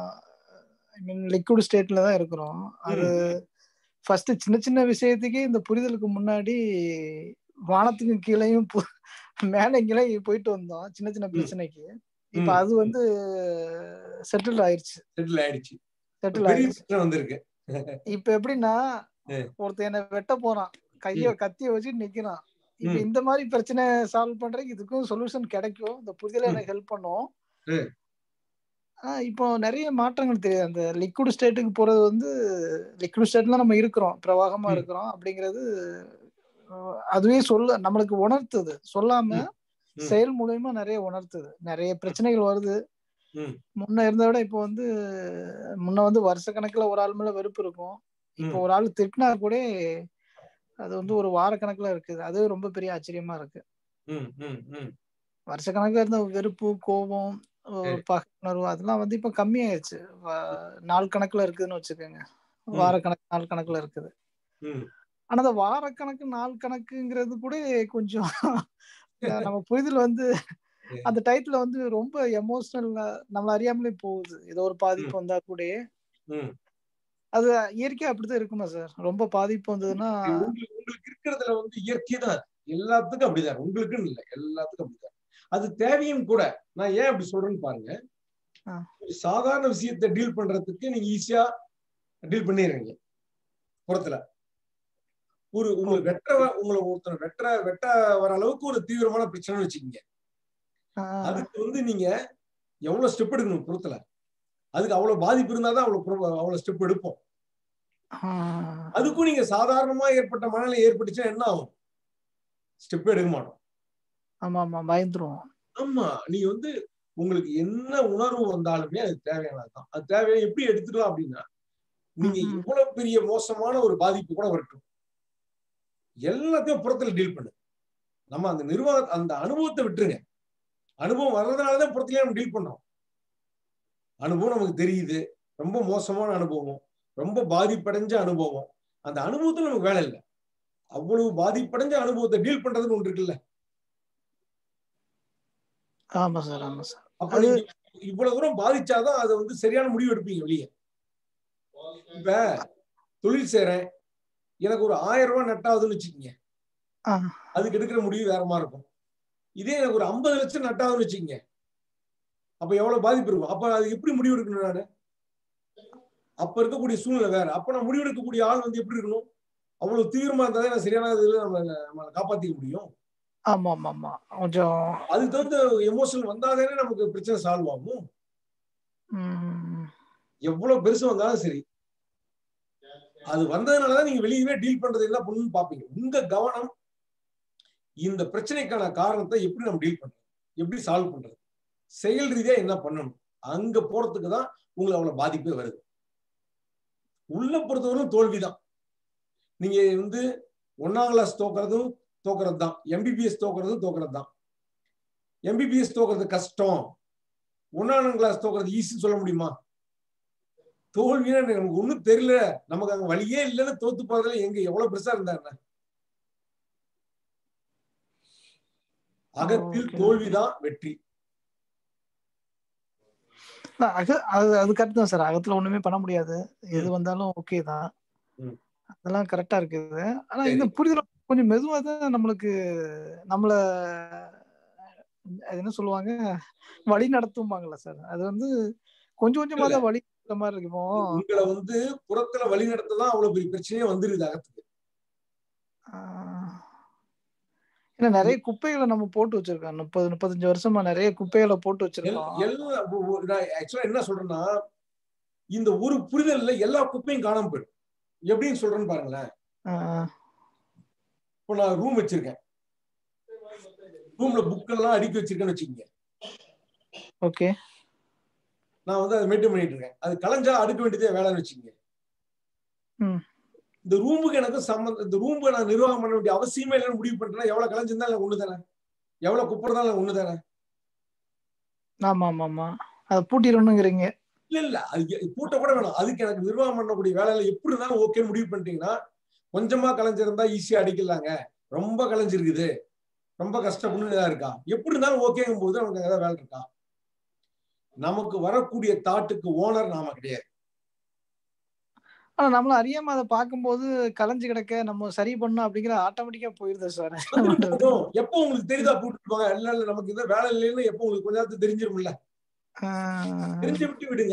ஐ மீன் லிக்விட் ஸ்டேட்ல தான் இருக்கிறோம் அது ஃபர்ஸ்ட் சின்ன சின்ன விஷயத்துக்கே இந்த புரிதலுக்கு முன்னாடி வானத்துக்கு கீழேயும் பு- மேலே கீழே போயிட்டு வந்தோம் சின்ன சின்ன பிரச்சனைக்கு இப்ப ம். அது வந்து செட்டில் ஆயிருச்சு செட்டில் ஆயிடுச்சு செட்டில் பெரிய ஆயிருச்சு பிரச்சனை வந்திருக்கு இப்ப எப்படின்னா ம். ஒருத்தன் என்ன வெட்ட போறான் கைய கத்திய வச்சு நிக்கிறான் இப்ப ம். இந்த மாதிரி பிரச்சனை சால்வ் பண்றதுக்கு இதுக்கும் சொல்யூஷன் கிடைக்கும் இந்த புரிதல ம். எனக்கு ஹெல்ப் பண்ணும் ம். ஆஹ் இப்போ நிறைய மாற்றங்கள் தெரியுது அந்த லிக்விட் ஸ்டேட்டுக்கு போறது வந்து லிக்விட் ஸ்டேட்ல நம்ம இருக்கிறோம் பிரவாகமா ம். இருக்கிறோம் அப்படிங்கிறது அஹ், அதுவே சொல்ல நம்மளுக்கு உணர்த்துது சொல்லாம ம். ம். செயல் மூலியமா நிறைய உணர்த்துது நிறைய பிரச்சனைகள் வருது ம். முன்ன இருந்த விட இப்போ வந்து முன்ன வந்து வருஷ கணக்குல ஒரு ஆள் மேல வெறுப்பு இருக்கும் இப்போ ம். ஒரு ஆள் திட்டினா கூட அது வந்து ஒரு வார கணக்குல இருக்குது அது ரொம்ப பெரிய ஆச்சரியமா இருக்கு ம், ம், ம். வருஷ கணக்குல இருந்த வெறுப்பு கோபம் ஒரு சரி. பகை உணர்வு அதெல்லாம் வந்து இப்ப கம்மியாயிருச்சு வ- நாள் கணக்குல இருக்குதுன்னு வச்சுக்கோங்க ம். வார கணக்கு நாள் கணக்குல இருக்குது ம். ஆனா அந்த வார கணக்கு நாள் கணக்குங்கிறது கூட கொஞ்சம் நம்ம புரிதல் வந்து அந்த டயத்துல வந்து ரொம்ப எமோஷனல் நம்மள அறியாமலே போகுது ஏதோ ஒரு பாதிப்பு வந்தா கூட ம். அது இயற்கையா அப்படிதான் இருக்குமா சார் ரொம்ப பாதிப்பு வந்ததுன்னா உங்களுக்கு உங்களுக்கு இருக்கிறதுல வந்து இயற்கை தான் அது. எல்லாத்துக்கும் அப்படிதான் உங்களுக்குன்னு இல்லை எல்லாத்துக்கும் அப்படிதான் அது தேவையும் கூட நான் ஏன் அப்படி சொல்றேன்னு பாருங்க ஆ. ஒரு சாதாரண விஷயத்தை டீல் பண்றதுக்கு நீங்க ஈஸியா டீல் பண்ணிடுறீங்க புறத்துல ஒரு உங்களுக்கு வெட்ட வ- உங்களை ஒருத்தர் வெட்ட வெட்ட வர அளவுக்கு ஒரு தீவிரமான பிரச்சனை வச்சுக்கீங்க ஆஹ், அதுக்கு வந்து நீங்க எவ்வளவு ஸ்டெப் எடுக்கணும் புறத்துல அதுக்கு அவ்வளவு பாதிப்பு இருந்தாதான் அவ்வளவு புற- அவ்வளவு ஸ்டெப் எடுப்போம் ஆஹ், அதுக்கும் நீங்க சாதாரணமா ஏற்பட்ட மனநிலை ஏற்பட்டுச்சுன்னா என்ன ஆகும் ஸ்டெப் எடுக்க மாட்டோம் ஆமா ஆமா பயந்துருவோம் ஆமா நீங்க வந்து உங்களுக்கு என்ன உணர்வு வந்தாலுமே அது தேவையானதுதான் அது தேவையான எப்படி எடுத்துக்கலாம் அப்படின்னா நீங்க ம்ம். இவ்வளவு பெரிய மோசமான ஒரு பாதிப்பு கூட வரட்டும் எல்லாத்தையும் புறத்துல டீல் பண்ணு நம்ம அந்த நிர்வாக அந்த அனுபவத்தை விட்டுருங்க அனுபவம் வர்றதுனாலதான் புறத்துலயே நம்ம டீல் பண்றோம் அனுபவம் நமக்கு தெரியுது ரொம்ப மோசமான அனுபவம் ரொம்ப பாதிப்படைஞ்ச அனுபவம் அந்த அனுபவத்துல நமக்கு வேலை இல்லை அவ்வளவு பாதிப்படைஞ்ச அனுபவத்தை டீல் பண்றதுன்னு ஒன்று இருக்குல்ல ஆமா சார் ஆமா சார் அப்ப அது- நீங்க இவ்வளவு தூரம் பாதிச்சாதான் அதை வந்து சரியான முடிவு எடுப்பீங்க வெளியே இப்ப தொழில் செய்றேன் எனக்கு ஒரு ஆயிரம் ரூபாய் நட்டாகுதுன்னு வச்சுக்கோங்க ஆஹ், அதுக்கு எடுக்கிற முடிவு வேற மாதிரி இருக்கும் இதே எனக்கு ஒரு ஐம்பது லட்சம் நட்டாகுதுன்னு வச்சுக்கோங்க அப்ப எவ்வளவு பாதிப்பு இருக்கும் அப்ப அது எப்படி முடிவு எடுக்கணும் நானு அப்ப இருக்கக்கூடிய சூழ்நிலை வேற அப்ப நான் முடிவு எடுக்கக்கூடிய ஆள் வந்து எப்படி இருக்கணும் அவ்வளவு தீவிரமா இருந்தா தான் சரியான இதுல நம்ம நம்மளை காப்பாத்திக்க முடியும் ஆமா ஆமா ஆமா கொஞ்சம் அதுக்கு தகுந்த எமோஷனல் வந்தாதானே நமக்கு பிரச்சனை சால்வ் ஆகும் ம், எவ்வளவு பெருசு வந்தாலும் சரி அது வந்ததுனாலதான் நீங்க வெளியவே டீல் பண்றது என்ன பண்ணணும்னு பாப்பீங்க உங்க கவனம் இந்த பிரச்சனைக்கான காரணத்தை எப்படி நம்ம டீல் பண்றது எப்படி சால்வ் பண்றது செயல் ரீதியா என்ன பண்ணணும் அங்க போறதுக்கு தான் உங்களுக்கு அவ்வளவு பாதிப்பே வருது உள்ள பொறுத்தவரைக்கும் தோல்விதான் நீங்க வந்து ஒன்னாம் கிளாஸ் தோக்குறதும் தோக்குறது தான் எம்பிபிஎஸ் தோக்குறதும் தோக்குறது தான் எம்பிபிஎஸ் தோக்குறது கஷ்டம் ஒன்னாம் கிளாஸ் தோக்குறது ஈஸின்னு சொல்ல முடியுமா தோல்வினா நமக்கு ஒண்ணும் தெரியல நமக்கு அங்க வழியே இல்லைன்னு தோத்து போறதுல எங்க எவ்வளவு பெருசா இருந்தா என்ன அகத்தில் Okay. தோல்விதான் வெற்றி இல்ல, அக- அது அது கரெக்ட் தான் சார் அகத்துல ஒண்ணுமே பண்ண முடியாது எது வந்தாலும் ஓகே தான் ம். அதெல்லாம் கரெக்டா இருக்குது ஆனா சரி. இந்த புரிதல் கொஞ்சம் மெதுவா தான் நம்மளுக்கு நம்மள அது என்ன சொல்லுவாங்க வழி நடத்தும்பாங்கல்ல சார் அது வந்து கொஞ்சம் கொஞ்சமா தான் வழி நடத்துற மாதிரி இருக்கு இப்போ உங்களை வந்து புறத்துல வழி நடத்ததான் அவ்வளவு பெரிய பிரச்சனையே வந்துருது அகத்துக்கு ஆஹ், ஏன்னா நிறைய குப்பைகளை நம்ம போட்டு வச்சிருக்கோம் முப்பது முப்பத்தஞ்சு வருஷமா நிறைய குப்பைகளை போட்டு எல்- வச்சிருக்கோம் எல்லாம் நான் ஆக்சுவலா என்ன சொல்றேன்னா இந்த ஒரு புரிதல்ல எல்லா குப்பையும் காணாம போயிடும் எப்படின்னு சொல்றேன்னு பாருங்களேன் ஆஹ், இப்போ நான் ரூம் வச்சிருக்கேன் ரூம்ல புக் எல்லாம் அடுக்கி வச்சிருக்கேன்னு வச்சுக்கோங்க ஓகே நான் வந்து அதை மெயின்டைன் பண்ணிட்டு இருக்கேன் அது கலைஞ்சா அடுக்க வேண்டியதே வேலைன்னு வச்சுக்கோங்க ம். இந்த ரூமுக்கு எனக்கு சம்பந்தம் இந்த ரூமுக்கு நான் நிர்வாகம் பண்ண வேண்டிய அவசியமே இல்லைன்னு முடிவு பண்ணிட்டேன்னா எவ்வளவு கலைஞ்சிருந்தா எனக்கு ஒண்ணு தானே எவ்வளவு குப்பை இருந்தாலும் ஒண்ணு தானே ஆமா ஆமா ஆமா அதை பூட்டிடணுங்கிறீங்க இல்ல இல்ல அது எ- பூட்ட கூட வேணாம் அதுக்கு எனக்கு நிர்வாகம் பண்ணக்கூடிய வேலையில எப்படி இருந்தாலும் ஓகே முடிவு பண்ணிட்டீங்கன்னா கொஞ்சமா கலைஞ்சிருந்தா ஈஸியா அடிக்கலாங்க ரொம்ப கலைஞ்சிருக்குது ரொம்ப கஷ்டப்பட்டு இதா இருக்கா எப்படி இருந்தாலும் ஓகேங்கும் போது நமக்கு ஏதாவது வேலை இருக்கா நமக்கு வரக்கூடிய தாட்டுக்கு ஓனர் நாம கிடையாது ஆனா நம்மள அறியாம அதை பார்க்கும்போது கலைஞ்சு கிடக்க நம்ம சரி பண்ணணும் அப்படிங்கிற ஆட்டோமேட்டிக்கா போயிருது சார் வந்துட்டு போகும். எப்போ உங்களுக்கு தெரியுதா போட்டுட்டு போங்க இல்ல இல்ல நமக்கு இந்த வேலை இல்லைன்னு எப்போ உங்களுக்கு கொஞ்ச நேரத்துக்கு தெரிஞ்சிரும்ல தெரிஞ்சு விட்டு விடுங்க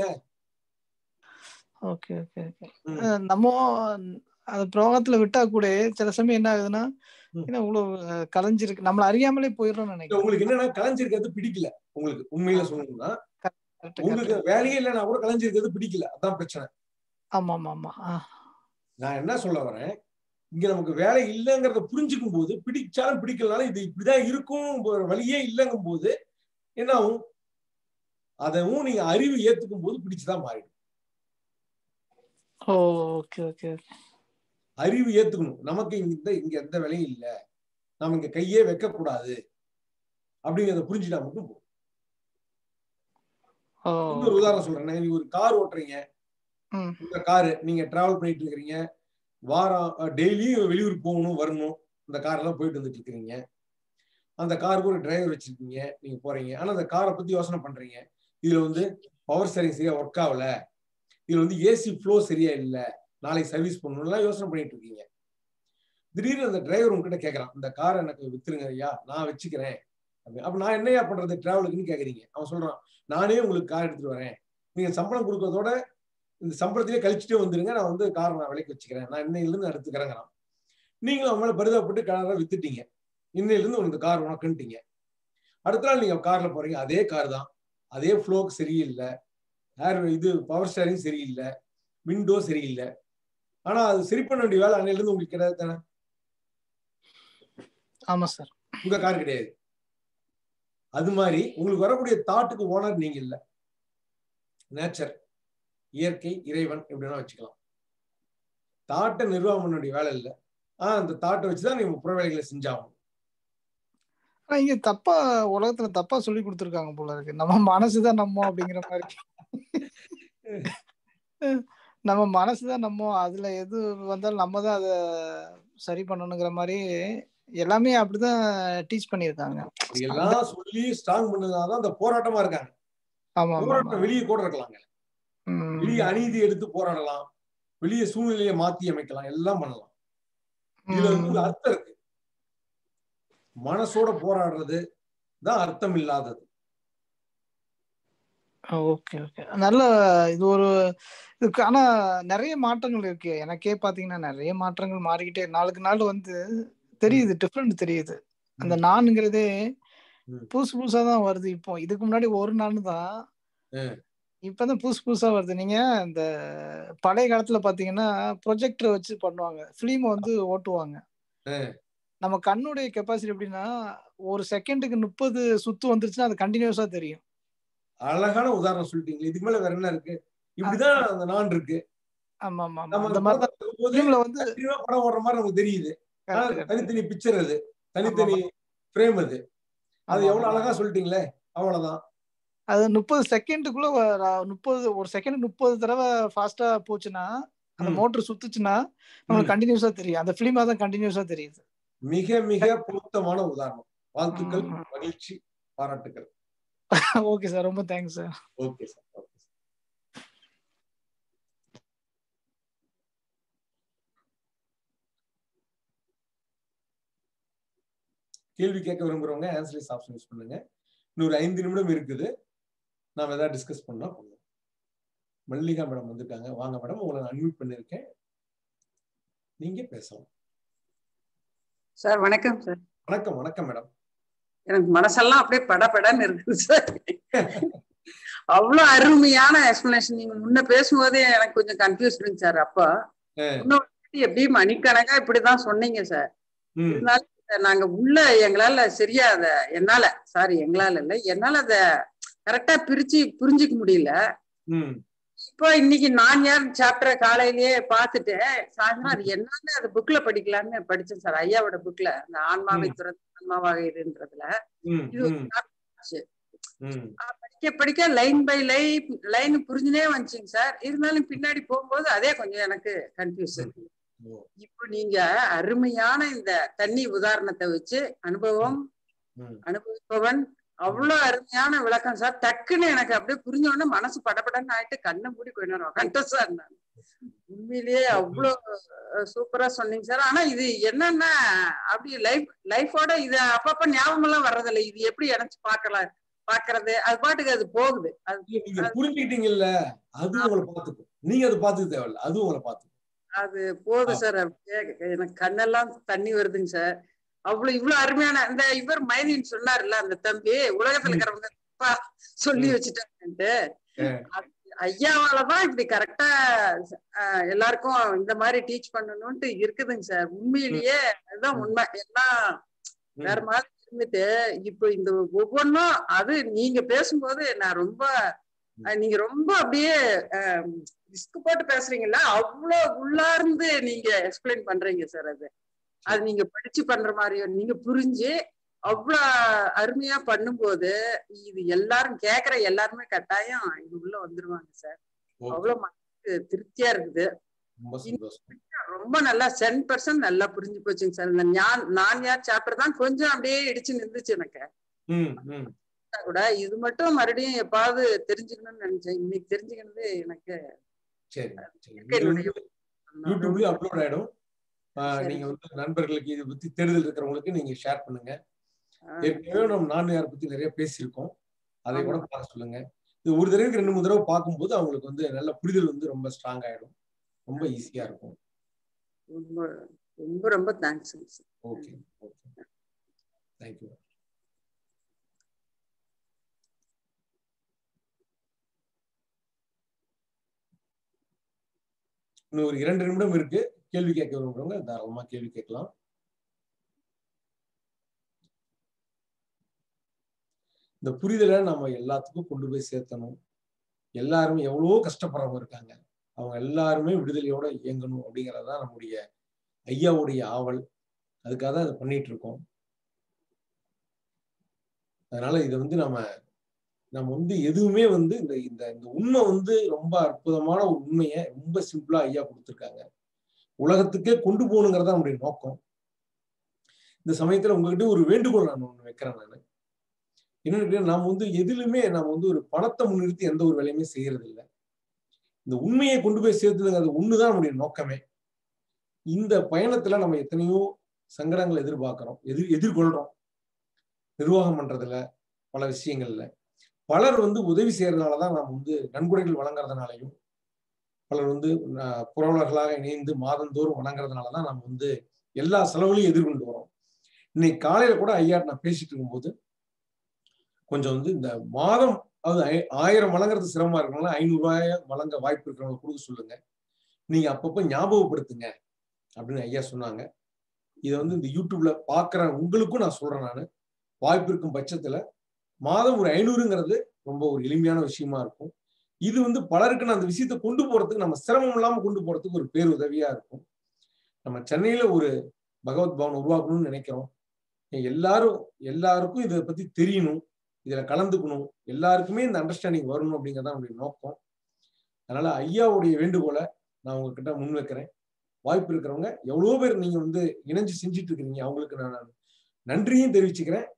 ஓகே ஓகே ஓகே ம். நம்ம அது பிரவாகத்துல விட்டா கூட சில சமயம் என்ன ஆகுதுன்னா ம். என்ன இவ்வளவு அஹ், கலைஞ்சிருக்கு நம்மள அறியாமலே போயிடுறோம்னு இல்ல, நினைக்கிறேன் உங்களுக்கு என்னன்னா கலைஞ்சிருக்கிறது பிடிக்கல உங்களுக்கு உண்மையில சொல்லணும்னா Correct, உங்களுக்கு correct. வேலையே இல்லைன்னா கூட கலைஞ்சிருக்கிறது பிடிக்கல அதான் பிரச்சனை ஆமா ஆமா ஆமா ஆ, நான் என்ன சொல்ல வரேன் இங்க நமக்கு வேலை இல்லைங்கிறத புரிஞ்சுக்கும் போது பிடிச்சாலும் பிடிக்கலனாலும் இது இப்படிதான் இருக்கும் ஒரு வழியே இல்லைங்கும் போது என்ன ஆகும் அதவும் நீங்க அறிவு ஏத்துக்கும் போது பிடிச்சுதான் மாறிடும் ஓ ஓகே ஓகே அறிவு ஏத்துக்கணும் நமக்கு இந்த இங்க எந்த வேலையும் இல்ல நம்ம இங்க கையே வைக்க கூடாது அப்படிங்கறத புரிஞ்சுட்டா மட்டும் போதும் ஓ இன்னொரு உதாரணம் சொல்றேன் நீங்க ஒரு கார் ஓட்டுறீங்க ம். இந்த காரு நீங்க டிராவல் பண்ணிட்டு இருக்கிறீங்க வாரம் டெய்லியும் வெளியூர் போகணும் வரணும் இந்த கார்லாம் போயிட்டு வந்துட்டு இருக்கிறீங்க அந்த காருக்கு ஒரு டிரைவர் வச்சிருக்கீங்க நீங்க போறீங்க ஆனா அந்த காரை பத்தி யோசனை பண்றீங்க இதுல வந்து பவர் ஸ்டேரிங் சரியா ஒர்க் ஆகல இதுல வந்து ஏசி ஃப்ளோ சரியா இல்ல நாளைக்கு சர்வீஸ் பண்ணணும்லாம் யோசனை பண்ணிட்டு இருக்கீங்க திடீர்னு அந்த டிரைவர் உங்ககிட்ட கேட்கறான் இந்த காரை எனக்கு வித்துருங்க ஐயா நான் வச்சுக்கிறேன் அப்படி அப்ப நான் என்னையா பண்றது டிராவலுக்குன்னு கேக்குறீங்க அவன் சொல்றான் நானே உங்களுக்கு கார் எடுத்துட்டு வரேன் நீங்க சம்பளம் கொடுக்கறதோட இந்த சம்பளத்திலே கழிச்சுட்டே வந்துருங்க நான் வந்து காரை நான் விலைக்கு வச்சுக்கிறேன் நான் இன்னையில இருந்து எடுத்துக்கிறேங்கிறான் நீங்களும் அவன் மேல பரிதாபப்பட்டு காரை வித்துட்டீங்க இன்னையில இருந்து உனக்கு கார் உனக்குன்ட்டீங்க அடுத்த நாள் நீங்க கார்ல போறீங்க அதே கார் தான் அதே ஃப்ளோக்கு சரியில்லை ஏர் இது பவர் ஸ்டேரிங் சரியில்லை விண்டோ சரியில்லை ஆனா அது சரி பண்ண வேண்டிய வேலை அன்னையில இருந்து உங்களுக்கு கிடையாது தானே ஆமா சார் உங்க கார் கிடையாது அது மாதிரி உங்களுக்கு வரக்கூடிய தாட்டுக்கு ஓனர் நீங்க இல்ல நேச்சர் இயற்கை இறைவன் எப்படின்னா வச்சுக்கலாம் தாட்டை நிர்வாகம் பண்ண வேண்டிய வேலை இல்லை ஆஹ் அந்த தாட்டை வச்சுதான் நீங்க புற வேலைகளை செஞ்சாகணும் ஆனா இங்க தப்பா உலகத்துல தப்பா சொல்லி கொடுத்துருக்காங்க போல இருக்கு நம்ம மனசுதான் நம்ம அப்படிங்கிற மாதிரி நம்ம மனசுதான் நம்ம அதுல எது வந்தாலும் நம்ம தான் அதை சரி பண்ணணுங்கிற மாதிரி எல்லாமே அப்படிதான் டீச் பண்ணியிருக்காங்க இப்படி எல்லாம் சொல்லி ஸ்ட்ராங் பண்ணதுனாலதான் அந்த போராட்டமா இருக்காங்க ஆமா ஆமா ஆமா போராட்டம் வெளியே கூட இருக்கலாங்க ம். வெளியே அநீதி எடுத்து போராடலாம் வெளியே சூழ்நிலையை மாத்தி அமைக்கலாம் எல்லாம் பண்ணலாம் இதுல வந்து ஒரு அர்த்தம் இருக்கு மனசோட போராடுறது தான் அர்த்தம் இல்லாதது ஓகே ஓகே நல்ல இது ஒரு இதுக்கு ஆனா நிறைய மாற்றங்கள் இருக்கு எனக்கே பாத்தீங்கன்னா நிறைய மாற்றங்கள் மாறிக்கிட்டே நாளுக்கு நாள் வந்து தெரியுது டிஃப்ரெண்ட் தெரியுது அந்த ம். நான்ங்கிறதே ம். புதுசு புதுசா தான் வருது இப்போ இதுக்கு முன்னாடி ஒரு நான் தான் ம். இப்பதான் புதுசு புதுசா வருது நீங்க இந்த பழைய காலத்துல பாத்தீங்கன்னா ப்ரொஜெக்டர் வச்சு பண்ணுவாங்க ஃபிலிம் வந்து ஓட்டுவாங்க ம். நம்ம கண்ணுடைய கெப்பாசிட்டி எப்படின்னா ஒரு செகண்டுக்கு முப்பது சுத்து வந்துருச்சுன்னா அது கண்டினியூஸா தெரியும் அழகான உதாரணம் சொல்லிட்டீங்க இதுக்கு மேல வேற என்ன இருக்கு இப்படிதான் அந்த நான் இருக்கு ஆமா ஆமா ஆமா நம்ம அந்த அந்த மாதிரி படத்தை பார்க்கும்போது ஃபிலிம்ல வந்து கண்டினியூவா படம் ஓடுற மாதிரி நமக்கு தெரியுது ஆனா correct, அது correct. தனித்தனி பிக்சர் அது ஆமா தனித்தனி ஆமா ஃப்ரேம் அது அது ஆமா எவ்வளவு ஆமா அழகா சொல்லிட்டீங்களே அவ்வளவுதான் அது முப்பது செகண்டுக்குள்ள முப்பது ஒரு செகண்ட் முப்பது தடவை ஃபாஸ்டா போச்சுன்னா அந்த ம். மோட்டர் சுத்துச்சுன்னா நம்மளுக்கு ம். கண்டினியூஸா தெரியும் அந்த பிலிமா தான் கண்டினியூஸா தெரியுது மிக மிக பொருத்தமான உதாரணம் வாழ்த்துக்கள் ம். மகிழ்ச்சி பாராட்டுக்கள் ஓகே சார் ரொம்ப thanks sir okay sir okay கேள்வி கேட்க விரும்புறவங்க ஆன்சரிஸ் ஆப்ஷன் யூஸ் பண்ணுங்க இன்னொரு ஐந்து நிமிடம் இருக்குது நாம ஏதாவது டிஸ்கஸ் பண்ணா பண்ணுவோம் மல்லிகா மேடம் வந்திருக்காங்க வாங்க மேடம் உங்களை நான் அன்மியூட் பண்ணிருக்கேன் நீங்க பேசலாம் சார் வணக்கம் சார் வணக்கம் வணக்கம் மேடம் எனக்கு மனசெல்லாம் அப்படியே படபடன்னு இருக்குது சார் அவ்வளவு அருமையான எக்ஸ்பிளனேஷன் நீங்க முன்ன பேசும்போதே எனக்கு கொஞ்சம் கன்ஃபியூஸ் இருந்துச்சு சார் அப்போ இன்னொரு வாட்டி எப்படியும் மணிக்கணக்கா இப்படிதான் சொன்னீங்க சார் ம் இருந்தாலும் இத நாங்க உள்ள எங்களால சரியா அத என்னால சாரி எங்களால இல்ல என்னால அத கரெக்டா பிரிச்சு புரிஞ்சுக்க முடியல ம் இப்போ இன்னைக்கு நான் யார் சாப்டர் காலையிலேயே பார்த்துட்டேன் சாயந்தரம் அது என்னன்னு அது புக்ல படிக்கலாம்னு படிச்சேன் சார் ஐயாவோட புக்ல அந்த ஆன்மாவை ம். துறந்து ஆன்மாவாக இருன்றதுல ம் இது ஒரு ம் chapter. ம் ஆஹ் படிக்க படிக்க லைன் பை லைன் லைன் புரிஞ்சுனே வந்துச்சுங்க சார் இருந்தாலும் பின்னாடி போகும்போது அதே கொஞ்சம் எனக்கு கன்ஃபியூஸ் ஓ இப்போ நீங்க அருமையான இந்த தண்ணி உதாரணத்தை வச்சு அனுபவம் ம் அனுபவிப்பவன் அவ்வளவு அருமையான விளக்கம் சார் டக்குன்னு எனக்கு அப்படியே புரிஞ்ச உடனே மனசு படபடன்னு ஆயிட்டு கண்ணை மூடி கொஞ்ச நேரம் உட்காந்துட்டேன் சார் நான் உண்மையிலேயே அவ்வளவு சூப்பரா சொன்னீங்க சார் ஆனா இது என்னன்னா அப்படி லைஃப் லைஃபோட இது அப்பப்ப ஞாபகம் எல்லாம் வர்றதில்ல இது எப்படி இணைச்சு பார்க்கலாம் பாக்குறது அது பாட்டுக்கு அது போகுது அது இல்ல, நீங்க புரிஞ்சுக்கிட்டீங்கல்ல அது உங்களை பார்த்துக்கும் நீங்க அதை பார்த்துக்க தேவையில்ல அது உங்களை பார்த்துக்கும் அது போதும் சார் அப்படியே எனக்கு கண்ணெல்லாம் தண்ணி வருதுங்க சார் அவ்வளவு இவ்வளவு அருமையான இந்த இவர் மைனின்னு சொன்னார்ல அந்த தம்பி உலகத்துல இருக்கிறவங்க தப்பா சொல்லி ம். வச்சுட்டாங்கன்ட்டு ஆ. அது ஐயாவாலதான் இப்படி கரெக்டா எல்லாருக்கும் இந்த மாதிரி டீச் பண்ணணும்ட்டு இருக்குதுங்க சார் உண்மையிலேயே அதுதான் ம். உண்மை எல்லாம் வேற ம் மாதிரி இருந்துட்டு இப்போ இந்த ஒவ்வொன்றும் அது நீங்க பேசும்போது நான் ரொம்ப அஹ், நீங்க ரொம்ப அப்படியே ரிஸ்க் போட்டு பேசுறீங்கல்ல அவ்வளவு உள்ளார்ந்து நீங்க எக்ஸ்பிளைன் பண்றீங்க சார் அது அது நீங்க படிச்சு பண்ற மாதிரி நீங்க புரிஞ்சு அவ்வளவு அருமையா பண்ணும்போது இது எல்லாரும் கேக்குற எல்லாருமே கட்டாயம் இது உள்ள வந்துருவாங்க சார் ஓகே அவ்வளவு மனசுக்கு திருப்தியா இருக்குது ரொம்ப சந்தோஷம் ரொம்ப நல்லா சென் பர்சன்ட் நல்லா புரிஞ்சு போச்சுங்க சார் இந்த ஞான் நான் யார் சாப்டர் தான் கொஞ்சம் அப்படியே இடிச்சு நின்றுச்சு எனக்கு ம் ம் கூட இது மட்டும் மறுபடியும் எப்பாவது தெரிஞ்சுக்கணும்னு நினைச்சேன் இன்னைக்கு தெரிஞ்சுக்கிறது எனக்கு சரி சரி இயற்கை இது என்னுடைய வந்து யூடியூப்லயும் அப்லோட் ஆயிடும் ஆஹ் சரி. நீங்க வந்து நண்பர்களுக்கு இதை பத்தி தேடுதல் இருக்கிறவங்களுக்கு நீங்க ஷேர் பண்ணுங்க ஆஹ் ஏற்கனவே நம்ம நான் யாரை பத்தி நிறைய பேசியிருக்கோம் அதை கூட ஆமா. பார்க்க சொல்லுங்க இது ஒரு தடவைக்கு ரெண்டு மூணு தடவை பார்க்கும்போது அவங்களுக்கு வந்து நல்ல புரிதல் வந்து ரொம்ப ஸ்ட்ராங் ஆயிடும் ரொம்ப ஈஸியா இருக்கும் ரொம்ப ரொம்ப ரொம்ப தேங்க்ஸ் ஓகே ஓகே தேங்க்யூ இன்னும் ஒரு இரண்டு நிமிடம் இருக்கு கேள்வி கேட்க விரும்புறவங்க தாராளமா கேள்வி கேட்கலாம் இந்த புரிதலை நம்ம எல்லாத்துக்கும் கொண்டு போய் சேர்த்தணும் எல்லாருமே எவ்வளவோ கஷ்டப்படுறவங்க இருக்காங்க அவங்க எல்லாருமே விடுதலையோட இயங்கணும் அப்படிங்கறதுதான் நம்முடைய ஐயாவுடைய ஆவல் அதுக்காக தான் இதை பண்ணிட்டு இருக்கோம் அதனால இதை வந்து நம்ம நம்ம வந்து எதுவுமே வந்து இந்த இந்த இந்த உண்மை வந்து ரொம்ப அற்புதமான ஒரு உண்மையை ரொம்ப சிம்பிளா ஐயா கொடுத்துருக்காங்க உலகத்துக்கே கொண்டு போகணுங்கிறதா நம்முடைய நோக்கம் இந்த சமயத்துல உங்ககிட்ட ஒரு வேண்டுகோள் நான் ஒண்ணு வைக்கிறேன் நான் என்னன்னு நாம வந்து எதிலுமே நாம வந்து ஒரு பணத்தை முன்னிறுத்தி எந்த ஒரு வேலையுமே செய்யறது இல்லை இந்த உண்மையை கொண்டு போய் சேர்த்துங்கிறது ஒண்ணுதான் நம்முடைய நோக்கமே இந்த பயணத்துல நம்ம எத்தனையோ சங்கடங்களை எதிர்பார்க்கிறோம் எதிர் எதிர்கொள்றோம் நிர்வாகம் பண்றதுல பல விஷயங்கள்ல பலர் வந்து உதவி செய்யறதுனாலதான் நாம் வந்து நன்கொடைகள் வழங்குறதுனாலையும் பலர் வந்து அஹ், புரவலர்களாக இணைந்து மாதந்தோறும் வழங்குறதுனாலதான் நம்ம வந்து எல்லா செலவுகளையும் எதிர்கொண்டு வரோம் இன்னைக்கு காலையில கூட ஐயா நான் பேசிட்டு இருக்கும்போது கொஞ்சம் வந்து இந்த மாதம் அது ஐ- ஆயிரம் வழங்குறது சிரமமா இருக்கவங்கள ஐநூறு ரூபாய வழங்க வாய்ப்பு இருக்கிறவங்க கொடுக்க சொல்லுங்க நீங்க அப்பப்போ ஞாபகப்படுத்துங்க அப்படின்னு ஐயா சொன்னாங்க இதை வந்து இந்த யூடியூப்ல பாக்குற உங்களுக்கும் நான் சொல்றேன் நான் வாய்ப்பு இருக்கும் பட்சத்துல மாதம் ஒரு ஐநூறுங்கிறது ரொம்ப ஒரு எளிமையான விஷயமா இருக்கும் இது வந்து பலருக்கு நான் அந்த விஷயத்தை கொண்டு போறதுக்கு நம்ம சிரமம் இல்லாம கொண்டு போறதுக்கு ஒரு பேருதவியா இருக்கும் நம்ம சென்னையில ஒரு பகவத் பவன் உருவாக்கணும்னு நினைக்கிறோம் எல்லாரும் எல்லாருக்கும் இதை பத்தி தெரியணும் இதுல கலந்துக்கணும் எல்லாருக்குமே இந்த அண்டர்ஸ்டாண்டிங் வரணும் அப்படிங்கறத நம்முடைய நோக்கம் அதனால ஐயாவுடைய வேண்டுகோளை நான் உங்ககிட்ட முன் வைக்கிறேன் வாய்ப்பு இருக்கிறவங்க எவ்வளவோ பேர் நீங்க வந்து இணைஞ்சு செஞ்சுட்டு இருக்கிறீங்க அவங்களுக்கு நான் நன்றியும் தெரிவிச்சுக்கிறேன்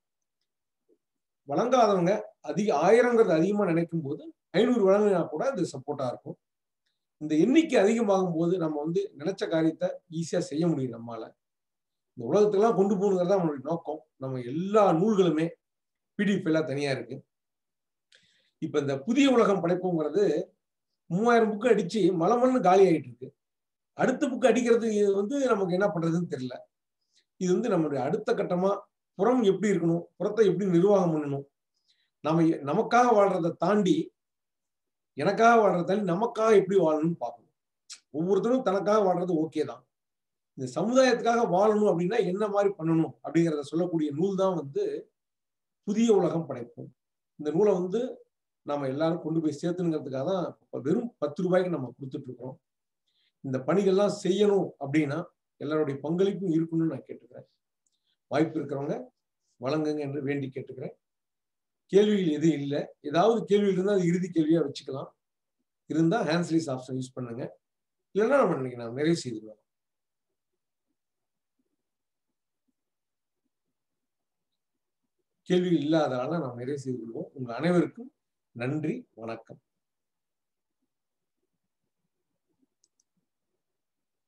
வழங்காதவங்க அதிக ஆயிரங்கிறது அதிகமா நினைக்கும் போது ஐநூறு வழங்கினா கூட அது சப்போர்ட்டா இருக்கும் இந்த எண்ணிக்கை அதிகமாகும் போது நம்ம வந்து நினைச்ச காரியத்தை ஈஸியா செய்ய முடியும் நம்மால இந்த உலகத்துக்கெல்லாம் கொண்டு போகணுங்கிறது தான் நம்மளுடைய நோக்கம் நம்ம எல்லா நூல்களுமே பிடிஎஃப் எல்லாம் தனியா இருக்கு இப்ப இந்த புதிய உலகம் படைப்புங்கிறது மூவாயிரம் புக்கு அடிச்சு மலமல்னு காலி ஆயிட்டு இருக்கு அடுத்த புக்கு அடிக்கிறது வந்து நமக்கு என்ன பண்றதுன்னு தெரியல இது வந்து நம்மளுடைய அடுத்த கட்டமா புறம் எப்படி இருக்கணும் புறத்தை எப்படி நிர்வாகம் பண்ணணும் நம்ம நமக்காக வாழ்றதை தாண்டி எனக்காக வாழ்றதை தாண்டி நமக்காக எப்படி வாழணும்னு பார்க்கணும் ஒவ்வொருத்தரும் தனக்காக வாழ்றது ஓகே தான் இந்த சமுதாயத்துக்காக வாழணும் அப்படின்னா என்ன மாதிரி பண்ணணும் அப்படிங்கிறத சொல்லக்கூடிய நூல் தான் வந்து புதிய உலகம் படைப்போம் இந்த நூலை வந்து நாம எல்லாரும் கொண்டு போய் சேர்த்துனுங்கிறதுக்காக தான் இப்ப வெறும் பத்து ரூபாய்க்கு நம்ம கொடுத்துட்டு இருக்கிறோம் இந்த பணிகள்லாம் செய்யணும் அப்படின்னா எல்லாருடைய பங்களிப்பும் இருக்கணும்னு நான் கேட்டுக்கிறேன் வாய்ப்பு இருக்கிறவங்க வழங்குங்க என்று வேண்டி கேட்டுக்கிறேன் கேள்விகள் எதுவும் இல்லை ஏதாவது கேள்வி இருந்தால் அது இறுதி கேள்வியா வச்சுக்கலாம் இருந்தா ஹேண்ட்ஸ்லீஸ் ஆப்ஷன் யூஸ் பண்ணுங்க இல்லைன்னா நம்ம இன்னைக்கு நான் நிறைவு செய்துக்கலாம் கேள்விகள் இல்லாததால நாம் நிறைவு செய்து கொள்வோம் உங்க அனைவருக்கும் நன்றி வணக்கம்